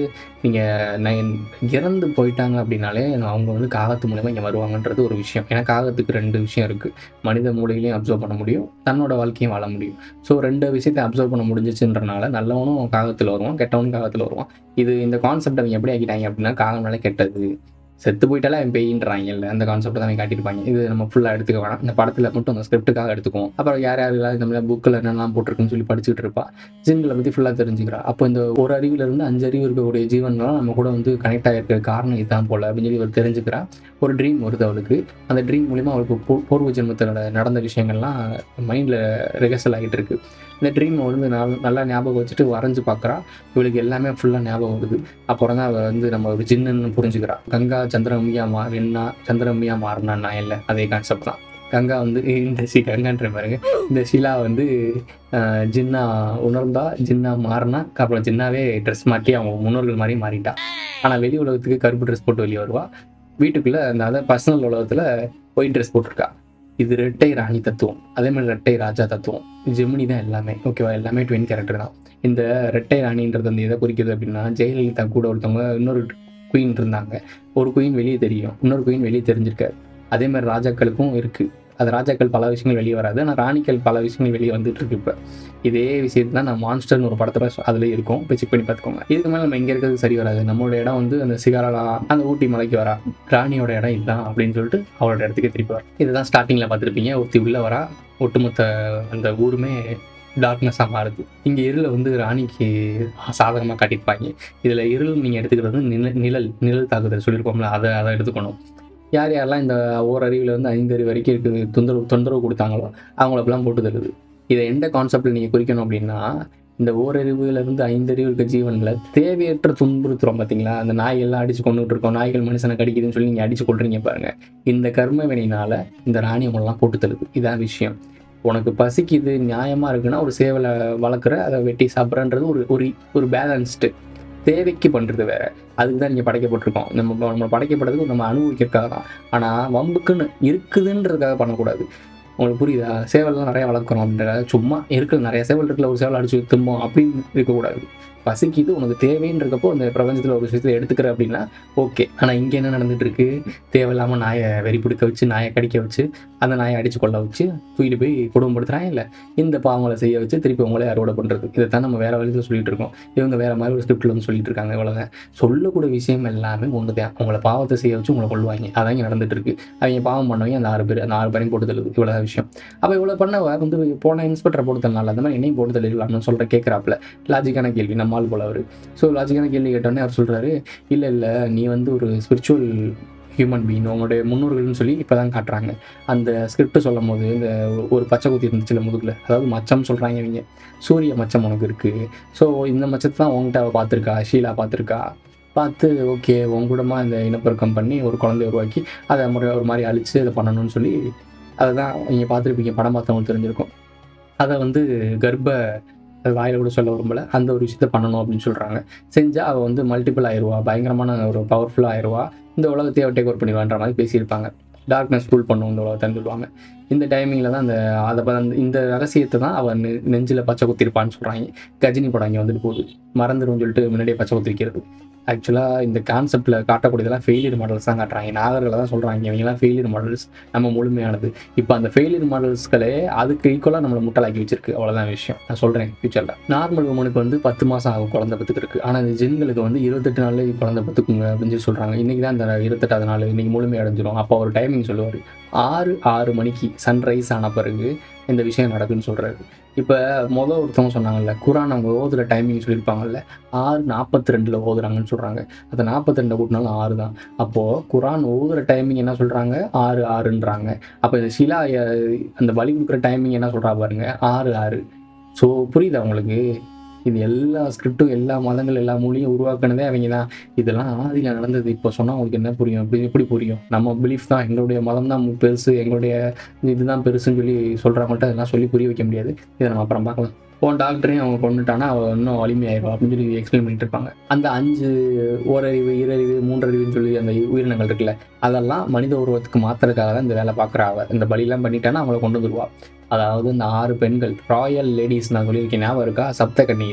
நீங்கள் இறந்து போயிட்டாங்க அப்படின்னாலே அவங்க வந்து காகத்து மூலயமா இங்கே வருவாங்கன்றது ஒரு விஷயம் ஏன்னா காகத்துக்கு ரெண்டு விஷயம் இருக்குது மனித மூலையிலையும் அப்சர்வ் பண்ண முடியும் தன்னோட வாழ்க்கையும் வாழ முடியும் ஸோ ரெண்டு விஷயத்தை அப்சர்வ் பண்ண முடிஞ்சிச்சுன்றனால நல்லவனும் காகத்தில் வருவான் கெட்டவனும் காகத்தில் வருவான் இது இந்த கான்செப்ட் அவங்க எப்படி ஆக்கிட்டாங்க அப்படின்னா காகம்னால கெட்டது செத்து போயிட்டாலே அவன் பெயின்றாங்கல்ல அந்த கான்செப்ட் தான் அவங்க காட்டியிருப்பாங்க இது நம்ம ஃபுல்லாக எடுத்துக்க வேணாம் இந்த படத்தில் மட்டும் அந்த ஸ்கிரிப்ட்டுக்காக எடுத்துக்குவோம் அப்புறம் யார் யாரெல்லாம் இந்த மாதிரி புக்கில் என்னெல்லாம் போட்டிருக்குன்னு சொல்லி படிச்சுட்டு இருப்பா ஜின்களை பற்றி ஃபுல்லாக தெரிஞ்சுக்கிறா அப்போ இந்த ஒரு அறிவுலேருந்து அஞ்சு அறிவு இருக்கக்கூடிய ஜீவன்லாம் நம்ம கூட வந்து கனெக்ட் ஆகிருக்க காரணம் இதுதான் போல அப்படின்னு சொல்லி இவர் தெரிஞ்சுக்கிறா ஒரு ட்ரீம் வருது அவளுக்கு அந்த ட்ரீம் மூலிமா அவளுக்கு பூ- பூர்வ ஜென்மத்தில் நடந்த விஷயங்கள்லாம் மைண்டில் ரிஹர்சல் ஆகிட்டு இருக்கு இந்த ட்ரீம் வந்து நல்- நல்லா ஞாபகம் வச்சுட்டு வரைஞ்சு பார்க்குறா இவளுக்கு எல்லாமே ஃபுல்லாக ஞாபகம் வருது அப்புறம் தான் அவள் வந்து நம்ம ஒரு ஜின்னுன்னு புரிஞ்சுக்கிறா கங்கா சந்திரமுகியா மா வெண்ணா சந்திரமுகியா மாறினா நான் இல்லை அதே கான்செப்ட் தான் கங்கா வந்து இந்த சி கங்கான்ற பாருங்க இந்த ஷீலா வந்து ஆஹ், ஜின்னா உணர்ந்தா ஜின்னா மாறினா அப்புறம் ஜின்னாவே ட்ரெஸ் மாட்டி அவங்க முன்னோர்கள் மாதிரி மாறிட்டா ஆனால் வெளி உலகத்துக்கு கருப்பு ட்ரெஸ் போட்டு வெளியே வருவா வீட்டுக்குள்ளே அந்த அதை பர்சனல் உலகத்தில் ஒயிட் ட்ரெஸ் போட்டிருக்கா இது ரெட்டை ராணி தத்துவம் அதே மாதிரி ரெட்டை ராஜா தத்துவம் ஜெமினி தான் எல்லாமே ஓகேவா எல்லாமே ட்வின் கேரக்டர் தான் இந்த ரெட்டை ராணின்றது அந்த எதை குறிக்குது அப்படின்னா ஜெயலலிதா கூட ஒருத்தவங்க இன்னொரு குயின் இருந்தாங்க ஒரு குயின் வெளியே தெரியும் இன்னொரு குயின் வெளியே தெரிஞ்சிருக்காரு அதே மாதிரி ராஜாக்களுக்கும் இருக்குது அது ராஜாக்கள் பல விஷயங்கள் வெளியே வராது ஆனால் ராணிகள் பல விஷயங்கள் வெளியே வந்துட்டு இருக்கு இப்போ இதே விஷயத்தை தான் நான் மான்ஸ்டர்னு ஒரு படத்தில் அதில் இருக்கும் போய் செக் பண்ணி பார்த்துக்கோங்க இதுக்கு மேலே நம்ம எங்கே இருக்கிறது சரி வராது நம்மளோட இடம் வந்து அந்த சிகாரா அந்த ஊட்டி மலைக்கு வரா ராணியோட இடம் இதுதான் அப்படின்னு சொல்லிட்டு அவளோட இடத்துக்கு திருப்பி வரா இதுதான் ஸ்டார்டிங்கில் பார்த்துருப்பீங்க ஒருத்தி உள்ளே வரா ஒட்டுமொத்த அந்த ஊருமே டார்க்னஸாக மாறுது இங்கே இருளை வந்து ராணிக்கு சாதகமாக காட்டியிருப்பாங்க இதில் இருள் நீங்கள் எடுத்துக்கிறது வந்து நிழல் நிழல் நிழல் தாக்குதல் சொல்லியிருப்போம்ல அதை அதை எடுத்துக்கணும் யார் யாரெல்லாம் இந்த ஓரறிவில் வந்து ஐந்தறிவு வரைக்கும் இருக்குது தொந்தரவு தொந்தரவு கொடுத்தாங்களோ அவங்களப்பெல்லாம் போட்டு தருது இதை எந்த கான்செப்டில் நீங்கள் குறிக்கணும் அப்படின்னா இந்த ஓரறிவுலேருந்து ஐந்தறிவு இருக்க ஜீவனில் தேவையற்ற துன்புறுத்துறோம் பார்த்தீங்களா அந்த நாய்கள்லாம் அடிச்சு கொண்டுட்டு இருக்கோம் நாய்கள் மனுஷனை கடிக்குதுன்னு சொல்லி நீங்கள் அடிச்சு கொள்றீங்க பாருங்க இந்த கர்ம வினையினால இந்த ராணி அவங்களெல்லாம் போட்டு தருது இதான் விஷயம் உனக்கு பசிக்குது நியாயமாக இருக்குன்னா ஒரு சேவலை வளர்க்குற அதை வெட்டி சாப்பிட்றன்றது ஒரு ஒரு ஒரு பேலன்ஸ்டு தேவைக்கு பண்ணுறது வேற அதுக்கு தான் நீங்கள் படைக்கப்பட்டிருக்கோம் நம்ம நம்ம படைக்கப்பட்டதுக்கு நம்ம அனுபவிக்கிறதுக்காக தான் ஆனால் வம்புக்குன்னு இருக்குதுன்றதுக்காக பண்ணக்கூடாது உங்களுக்கு புரியுதா சேவல்லாம் நிறைய வளர்க்குறோம் அப்படின்றத சும்மா இருக்கிற நிறைய சேவல் இருக்குல்ல ஒரு சேவல் அடிச்சு தும்போம் அப்படின்னு இருக்கக்கூடாது பசிக்குது உனக்கு தேவைன்றக்கப்போ அந்த பிரபஞ்சத்தில் ஒரு விஷயத்தை எடுத்துக்கிற அப்படின்னா ஓகே ஆனால் இங்கே என்ன நடந்துட்டு இருக்கு தேவையில்லாமல் நாயை வெறி பிடிக்க வச்சு நாயை கடிக்க வச்சு அந்த நாயை அடிச்சு கொள்ள வச்சு தூக்கிட்டு போய் குடும்பப்படுத்துறாங்க இல்லை இந்த பாவங்களை செய்ய வச்சு திருப்பி உங்களே அறுவடை பண்ணுறது இதை தான் நம்ம வேற வழியில் சொல்லிட்டு இருக்கோம் இவங்க வேற மாதிரி ஒரு ஸ்கிரிப்டில் வந்து சொல்லிட்டு இருக்காங்க இவ்வளோதான் சொல்லக்கூடிய விஷயம் எல்லாமே ஒன்று தான் உங்களை பாவத்தை செய்ய வச்சு உங்களை கொள்வாங்க அதான் இங்கே நடந்துட்டு இருக்கு அவங்க பாவம் பண்ணவங்க அந்த ஆறு பேர் அந்த ஆறு பேரையும் போட்டு தள்ளுது இவ்வளோதான் விஷயம் அப்போ இவ்வளோ பண்ணவ வந்து போன இன்ஸ்பெக்டரை போட்டு தரனால அந்த மாதிரி என்னையும் போட்டு தள்ளிடலாம்னு சொல்கிற கேட்குறாப்புல லாஜிக்கான கேள்வி நம்மால் போல அவர் ஸோ லாஜிக்கான கேள்வி கேட்டோடனே அவர் சொல்கிறாரு இல்லை இல்லை நீ வந்து ஒரு ஸ்பிரிச்சுவல் ஹியூமன் பீயிங் உங்களுடைய முன்னோர்கள்னு சொல்லி இப்போ தான் காட்டுறாங்க அந்த ஸ்கிரிப்ட் சொல்லும் போது இந்த ஒரு பச்சை குத்தி இருந்துச்சுல முதுகில் அதாவது மச்சம் சொல்கிறாங்க இவங்க சூரிய மச்சம் உனக்கு இருக்குது ஸோ இந்த மச்சத்தை தான் உங்ககிட்ட அவள் பார்த்துருக்கா ஷீலா பார்த்துருக்கா பார்த்து ஓகே உங்கூடமா இந்த இனப்பெருக்கம் பண்ணி ஒரு குழந்தைய உருவாக்கி அதை முறை ஒரு மாதிரி அழித்து அதை பண்ணணும்னு சொல்லி அதை தான் நீங்கள் பார்த்துருப்பீங்க படம் பார்த்தவங்களுக்கு தெரிஞ்சிருக்கும் அதை வந்து கர்ப்ப அது வாயில கூட சொல்ல விரும்பல அந்த ஒரு விஷயத்த பண்ணணும் அப்படின்னு சொல்கிறாங்க செஞ்சால் அவள் வந்து மல்டிபிள் ஆயிடுவா பயங்கரமான ஒரு பவர்ஃபுல்லாக ஆயிடுவா இந்த உலகத்தையே அவள் டேக் ஓவர் பண்ணிடுவான்ற மாதிரி பேசியிருப்பாங்க டார்க்னஸ் ஃபுல் பண்ணும் இந்த உலகத்தைன்னு சொல்லுவாங்க இந்த டைமிங்கில் தான் அந்த அதை ப- அந்த- இந்த ரகசியத்தை தான் அவன் நெ நெஞ்சில் பச்சை குத்திருப்பான்னு சொல்கிறாங்க கஜினி படம் இங்கே வந்துட்டு போகுது மறந்துடும் சொல்லிட்டு முன்னாடியே பச்சை குத்திருக்கிறது ஆக்சுவலாக இந்த கான்செப்டில் காட்டக்கூடியதெல்லாம் ஃபெயிலியர் மாடல்ஸ் தான் காட்டுறாங்க நாகர்களை தான் சொல்கிறாங்க இவங்கெல்லாம் ஃபெயிலியர் மாடல்ஸ் நம்ம முழுமையானது இப்போ அந்த ஃபெயிலியர் மாடல்ஸ்களே அதுக்கு ஈக்குவலாக நம்மளை முட்டலாக்கி வச்சிருக்கு அவ்வளோதான் விஷயம் நான் சொல்கிறேன் ஃபியூச்சரில் நார்மல் உமனுக்கு வந்து பத்து மாதம் ஆகும் குழந்தை பத்துக்கு ஆனால் இந்த ஜென்களுக்கு வந்து இருபத்தெட்டு நாள்ல குழந்தை பத்துக்குங்க அப்படின்னு சொல்லி சொல்கிறாங்க இன்றைக்கி தான் அந்த இருபத்தெட்டாவது நாள் இன்றைக்கி முழுமை அடைஞ்சிரும் அப்போ ஒரு டைமிங் சொல்லுவார் ஆறு ஆறு மணிக்கு சன்ரைஸ் ஆன பிறகு இந்த விஷயம் நடக்குன்னு சொல்கிறாரு இப்போ மொதல் ஒருத்தவங்க சொன்னாங்கல்ல குரான் அவங்க ஓதுற டைமிங் சொல்லியிருப்பாங்கல்ல ஆறு நாற்பத்தி ரெண்டில் ஓதுறாங்கன்னு சொல்கிறாங்க அந்த நாற்பத்தி ரெண்டு கூட்டினாலும் ஆறு தான் அப்போது குரான் ஓதுற டைமிங் என்ன சொல்கிறாங்க ஆறு ஆறுன்றாங்க அப்போ இந்த ஷிலா அஹ், அந்த பலி கொடுக்குற டைமிங் என்ன சொல்கிறா பாருங்க ஆறு ஆறு ஸோ புரியுதா உங்களுக்கு இது எல்லா ஸ்கிரிப்டும் எல்லா மதங்கள் எல்லா மொழியும் உருவாக்குனதே அவங்க தான் இதெல்லாம் ஆதியில் நடந்தது இப்போ சொன்னால் உங்களுக்கு என்ன புரியும் அப்படி எப்படி புரியும் நம்ம பிலீஃப் தான் எங்களுடைய மதம் தான் பெருசு எங்களுடைய இதுதான் பெருசுன்னு சொல்லி சொல்கிறவங்கள்ட்ட அதெல்லாம் சொல்லி புரிய வைக்க முடியாது இதை நம்ம அப்புறம் பார்க்கலாம் போன் டாக்டரையும் அவங்க கொண்டுட்டானா அவள் இன்னும் வலிமையாயிருவா அப்படின்னு சொல்லி எக்ஸ்பிளைன் பண்ணிட்டு இருப்பாங்க அந்த அஞ்சு ஓரறிவு ஈரறிவு மூன்றறிவுன்னு சொல்லி அந்த உயிரினங்கள் இருக்குல்ல அதெல்லாம் மனித உருவத்துக்கு மாத்துறதுக்காக தான் இந்த வேலை பார்க்குறா அவ இந்த பலிலாம் பண்ணிட்டானா அவங்கள கொண்டு வந்துருவா அதாவது இந்த ஆறு பெண்கள் ராயல் லேடிஸ் நான் சொல்லியிருக்கேன் ஞாபகம் இருக்கா சப்த கன்னிகள்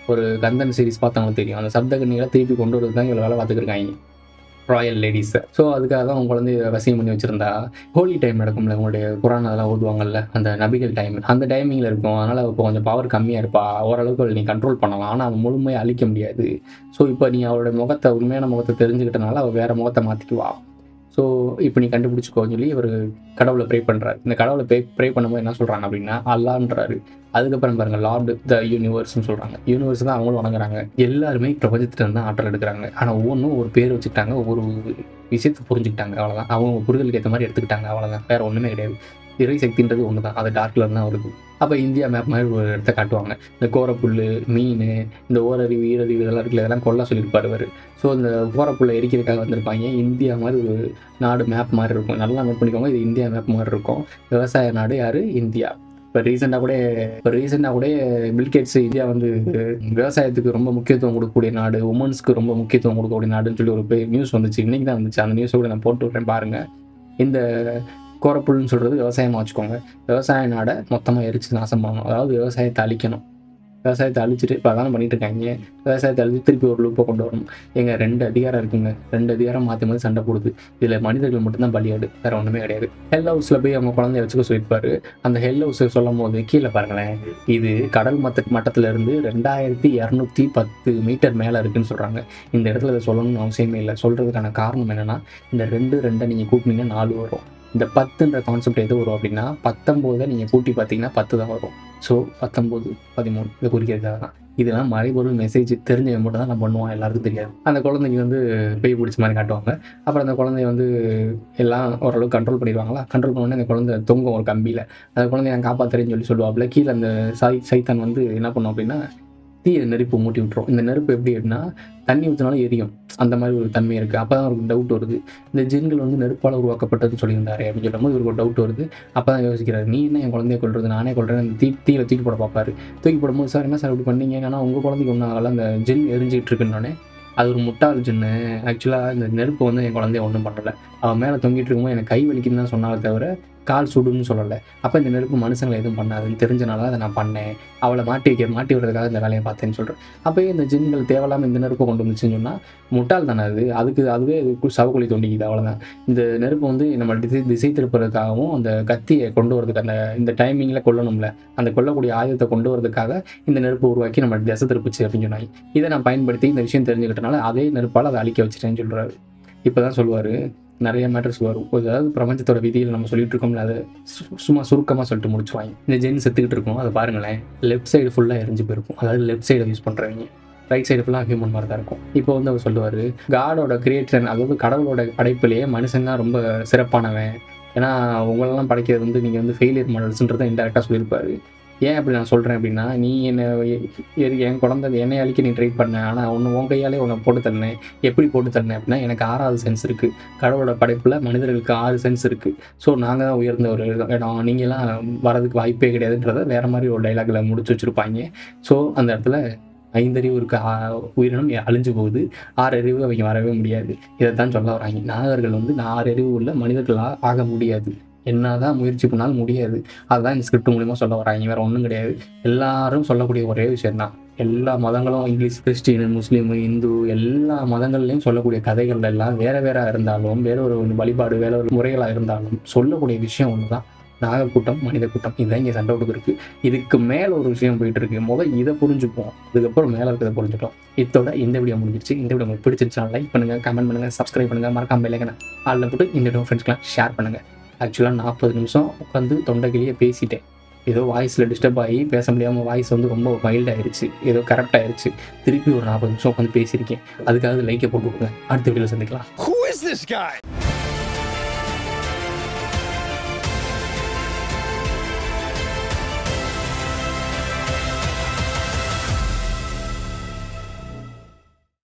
ஒரு கந்தன் சீரிஸ் பார்த்தவங்களுக்கு தெரியும் அந்த சப்தகன்னிகளை திருப்பி கொண்டு வரது தான் இவ்வளோ வேலை பார்த்துட்டு இருக்காங்க ராயல் லேடிஸை ஸோ அதுக்காக தான் அவங்க குழந்தைய வசியம் பண்ணி வச்சுருந்தா ஹோலி டைம் நடக்கும்ல உங்களுடைய குரான் அதெல்லாம் ஓதுவாங்கல்ல அந்த நபிகள் டைம் அந்த டைமிங்கில் இருக்கும் அதனால் இப்போ கொஞ்சம் பவர் கம்மியாக இருப்பா ஓரளவுக்கு அவளை நீ கண்ட்ரோல் பண்ணலாம் ஆனால் அவன் முழுமையாக அழிக்க முடியாது ஸோ இப்போ நீ அவளோட முகத்தை உண்மையான முகத்தை தெரிஞ்சுக்கிட்டனால அவள் வேறு முகத்தை மாற்றிக்குவா ஸோ இப்போ நீ கண்டுபிடிச்சிக்கோன்னு சொல்லி இவர் கடவுளை ப்ரே பண்ணுறாரு இந்த கடவுளை ப்ரே ப்ரே பண்ணும்போது என்ன சொல்கிறாங்க அப்படின்னா அல்லான்றாரு அதுக்கப்புறம் பாருங்க லார்டு த யூனிவர்ஸ்னு சொல்கிறாங்க யூனிவர்ஸ் தான் அவங்களும் வணங்குறாங்க எல்லாருமே பிரபஞ்சத்துல இருந்து தான் ஆற்றல் எடுக்கிறாங்க ஆனால் ஒவ்வொன்றும் ஒரு பேர் வச்சுக்கிட்டாங்க ஒவ்வொரு விஷயத்தை புரிஞ்சுக்கிட்டாங்க அவ்வளோதான் அவங்க புரிதலுக்கு ஏற்ற மாதிரி எடுத்துக்கிட்டாங்க அவ்வளோதான் வேற ஒன்றுமே கிடையாது இறை சக்தின்றது ஒன்று தான் அது டார்க்ல தான் வருது அப்போ இந்தியா மேப் மாதிரி ஒரு இடத்த காட்டுவாங்க இந்த கோரப்புல் மீன் இந்த ஓரறிவு ஈரறிவு இதெல்லாம் இருக்குல்ல இதெல்லாம் கொல்ல சொல்லியிருப்பாரு அவர் ஸோ இந்த கோரப்புல்லை எரிக்கிறதுக்காக வந்திருப்பாங்க இந்தியா மாதிரி ஒரு நாடு மேப் மாதிரி இருக்கும் நல்லா நோட் பண்ணிக்கோங்க இது இந்தியா மேப் மாதிரி இருக்கும் விவசாய நாடு யார் இந்தியா இப்போ ரீசெண்டாக கூட இப்போ ரீசெண்டாக கூட பில்கேட்ஸ் இந்தியா வந்து விவசாயத்துக்கு ரொம்ப முக்கியத்துவம் கொடுக்கக்கூடிய நாடு உமன்ஸ்க்கு ரொம்ப முக்கியத்துவம் கொடுக்கக்கூடிய நாடுன்னு சொல்லி ஒரு நியூஸ் வந்துச்சு இன்னைக்கு தான் வந்துச்சு அந்த நியூஸை கூட நான் போட்டு விட்றேன் பாருங்கள் இந்த கோரப்புல்னு சொல்கிறது விவசாயமாக வச்சுக்கோங்க விவசாய நாடை மொத்தமாக எரிச்சு நாசம் பண்ணணும் அதாவது விவசாயத்தை அழிக்கணும் விவசாயத்தை அழிச்சிட்டு இப்போ அதான் பண்ணிட்டு இருக்காங்க விவசாயத்தை அழிச்சு திருப்பி ஒரு லூப்பை கொண்டு வரணும் எங்க ரெண்டு அதிகாரம் இருக்குங்க ரெண்டு அதிகாரம் மாற்றி மாற்றி சண்டை போடுது இதில் மனிதர்கள் மட்டும்தான் பலியாடு வேற ஒன்றுமே கிடையாது ஹெல் ஹவுஸில் போய் அவங்க குழந்தைய வச்சுக்க சொல்லியிருப்பாரு அந்த ஹெல் ஹவுஸை சொல்லும் போது கீழே பாருங்களேன் இது கடல் மட்ட மட்டத்துல இருந்து ரெண்டாயிரத்தி இரநூத்தி பத்து மீட்டர் மேலே இருக்குன்னு சொல்கிறாங்க இந்த இடத்துல இதை சொல்லணும்னு அவசியமே இல்லை சொல்கிறதுக்கான காரணம் என்னென்னா இந்த ரெண்டு ரெண்டை நீங்கள் கூட்டினீங்கன்னா நாலு வரும் இந்த பத்துன்ற கான்செப்ட் எது வரும் அப்படின்னா பத்தொம்போதை நீங்கள் கூட்டி பார்த்தீங்கன்னா பத்து தான் வரும் ஸோ பத்தொம்போது பதிமூணு இதை குறிக்கிறதுக்காக தான் இதெல்லாம் மறைபொருள் மெசேஜ் தெரிஞ்சவன் மட்டும் தான் நான் பண்ணுவான் எல்லாருக்கும் தெரியாது அந்த குழந்தைக்கு வந்து பேய் பிடிச்ச மாதிரி காட்டுவாங்க அப்புறம் அந்த குழந்தைய வந்து எல்லாம் ஓரளவுக்கு கண்ட்ரோல் பண்ணிடுவாங்களா கண்ட்ரோல் பண்ணோடனே அந்த குழந்தை தொங்கும் ஒரு கம்பியில் அந்த குழந்தைய நான் காப்பாற்றுறேன்னு சொல்லி சொல்லுவாப்புல கீழே அந்த சாய் சைத்தான் வந்து என்ன பண்ணும் அப்படின்னா தீய நெருப்பு மூட்டி விட்டுரும் இந்த நெருப்பு எப்படி அப்படின்னா தண்ணி ஊற்றினாலும் எரியும் அந்த மாதிரி ஒரு தன்மை இருக்குது அப்போ தான் அவருக்கு டவுட் வருது இந்த ஜின்கள் வந்து நெருப்பால் உருவாக்கப்பட்டதுன்னு சொல்லியிருந்தாரு அப்படின்னு சொல்லும்போது இவருக்கு ஒரு டவுட் வருது அப்போ தான் யோசிக்கிறாரு நீ என்ன என் குழந்தைய கொள்றது நானே கொள்றேன் அந்த தீ தீயில தூக்கி போட பார்ப்பாரு தூக்கி போடும்போது சார் என்ன சார் இப்படி பண்ணீங்க ஏன்னா உங்கள் குழந்தைக்கு ஒன்றும் ஆகல அந்த ஜின் எரிஞ்சிட்டு இருக்குன்னொடனே அது ஒரு முட்டாள் ஜின்னு ஆக்சுவலாக இந்த நெருப்பு வந்து என் குழந்தைய ஒன்றும் பண்ணலை அவன் மேலே தொங்கிட்டு இருக்கும்போது எனக்கு கை வலிக்குன்னு தான் சொன்னாலே தவிர கால் சுடுன்னு சொல்லலை அப்போ இந்த நெருப்பு மனுஷங்களை எதுவும் பண்ணாதுன்னு தெரிஞ்சனால அதை நான் பண்ணேன் அவளை மாட்டி வைக்க மாட்டி விடுறதுக்காக இந்த வேலையை பார்த்தேன்னு சொல்கிறேன் அப்போயே இந்த ஜின்கள் தேவையில்லாமல் இந்த நெருப்பை கொண்டு வந்துச்சுன்னு சொன்னால் முட்டாள் தானே அது அதுக்கு அதுவே சவக்குழி தோண்டிக்குது அவ்வளோதான் இந்த நெருப்பு வந்து நம்ம திசை திசை திருப்புறதுக்காகவும் அந்த கத்தியை கொண்டு வரதுக்கு அந்த இந்த டைமிங்கில் கொல்லணும்ல அந்த கொல்லக்கூடிய ஆயுதத்தை கொண்டு வரதுக்காக இந்த நெருப்பு உருவாக்கி நம்ம திசை திருப்புச்சு அப்படின்னு சொன்னாங்க இதை நான் பயன்படுத்தி இந்த விஷயம் தெரிஞ்சுக்கிட்டனால அதே நெருப்பால் அதை அழிக்க வச்சுட்டேன்னு சொல்கிறாரு இப்போ தான் சொல்லுவார் நிறைய மேட்டர்ஸ் வரும் அதாவது பிரபஞ்சத்தோட விதியில் நம்ம சொல்லிட்டு இருக்கோம்ல அதை சு- சும்மா சுருக்கமாக சொல்லிட்டு முடிச்சுவாங்க இந்த ஜென் செத்துக்கிட்டு இருக்கும் அதை பாருங்களேன் லெஃப்ட் சைடு ஃபுல்லாக எரிஞ்சு போயிருக்கும் அதாவது லெஃப்ட் சைடை யூஸ் பண்ணுறவங்க ரைட் சைடு ஃபுல்லாக ஹியூமன் மாதிரி தான் இருக்கும் இப்போ வந்து அவர் சொல்லுவார் காடோட கிரியேஷன் அதாவது கடவுளோட படைப்பிலேயே மனுஷன் தான் ரொம்ப சிறப்பானவன் ஏன்னா உங்களெல்லாம் படைக்கிறது வந்து நீங்கள் வந்து ஃபெயிலியர் மாடல்ஸ்ன்றதை இன்டெரக்டாக சொல்லியிருப்பாரு ஏன் அப்படி நான் சொல்கிறேன் அப்படின்னா நீ என்னை எ- எ- என் குழந்தை என்னை அழிக்க நீ ட்ரை பண்ண ஆனால் ஒன்று உன் கையாலே உன்னை போட்டு தந்தேன் எப்படி போட்டு தந்தேன் அப்படின்னா எனக்கு ஆறாவது சென்ஸ் இருக்குது கடவுளோட படைப்பில் மனிதர்களுக்கு ஆறு சென்ஸ் இருக்குது ஸோ நாங்கள் தான் உயர்ந்த ஒரு இடம் நீங்களாம் வரதுக்கு வாய்ப்பே கிடையாதுன்றதை வேற மாதிரி ஒரு டைலாக்ல முடிச்சு வச்சுருப்பாங்க ஸோ அந்த இடத்துல ஐந்தறிவு இருக்க ஆ- உயிரினம் அழிஞ்சு போகுது ஆறு அறிவு அவங்க வரவே முடியாது இதை தான் சொல்ல வராங்க நாகர்கள் வந்து ஆறு அறிவு உள்ள மனிதர்களாக ஆக முடியாது என்னதான் முயற்சி பண்ணாலும் முடியாது அதுதான் இந்த ஸ்கிரிப்ட் மூலியமா சொல்ல வராங்க வேற ஒன்றும் கிடையாது எல்லாரும் சொல்லக்கூடிய ஒரே விஷயம் தான் எல்லா மதங்களும் இங்கிலீஷ் கிறிஸ்டின் முஸ்லீம் இந்து எல்லா மதங்கள்லையும் சொல்லக்கூடிய கதைகள் எல்லாம் வேற வேற இருந்தாலும் வேற ஒரு வழிபாடு வேற ஒரு முறைகளாக இருந்தாலும் சொல்லக்கூடிய விஷயம் ஒன்று தான் நாகக்கூட்டம் மனித கூட்டம் இதுதான் இங்கே சண்டை கொடுக்குருக்கு இதுக்கு மேலே ஒரு விஷயம் போயிட்டு இருக்கு முதல் இதை புரிஞ்சுப்போம் அதுக்கப்புறம் மேலே இருக்கிறத புரிஞ்சுட்டோம் இதோட இந்த வீடியோ முடிஞ்சிருச்சு இந்த வீடியோ உங்களுக்கு பிடிச்சிருச்சா லைக் பண்ணுங்க கமெண்ட் பண்ணுங்க சப்ஸ்கிரைப் பண்ணுங்க மறக்காம இல்லைங்க அதில் போட்டு இந்த வீடியோ ஃப்ரெண்ட்ஸ்க்கெலாம் ஷேர் பண்ணுங்க ஆக்சுவலாக நாற்பது நிமிஷம் உட்காந்து தொண்டைக்கிளியே பேசிட்டேன் ஏதோ வாய்ஸில் டிஸ்டர்ப் ஆகி பேச முடியாமல் வாய்ஸ் வந்து ரொம்ப மைல்ட் ஆயிருச்சு ஏதோ கரெக்ட் ஆயிருச்சு திருப்பி ஒரு நாற்பது நிமிஷம் உட்காந்து பேசியிருக்கேன் அதுக்காக லைக்கை போட்டு கொடுங்க அடுத்த வீடியோவில் சந்திக்கலாம் Who is this guy?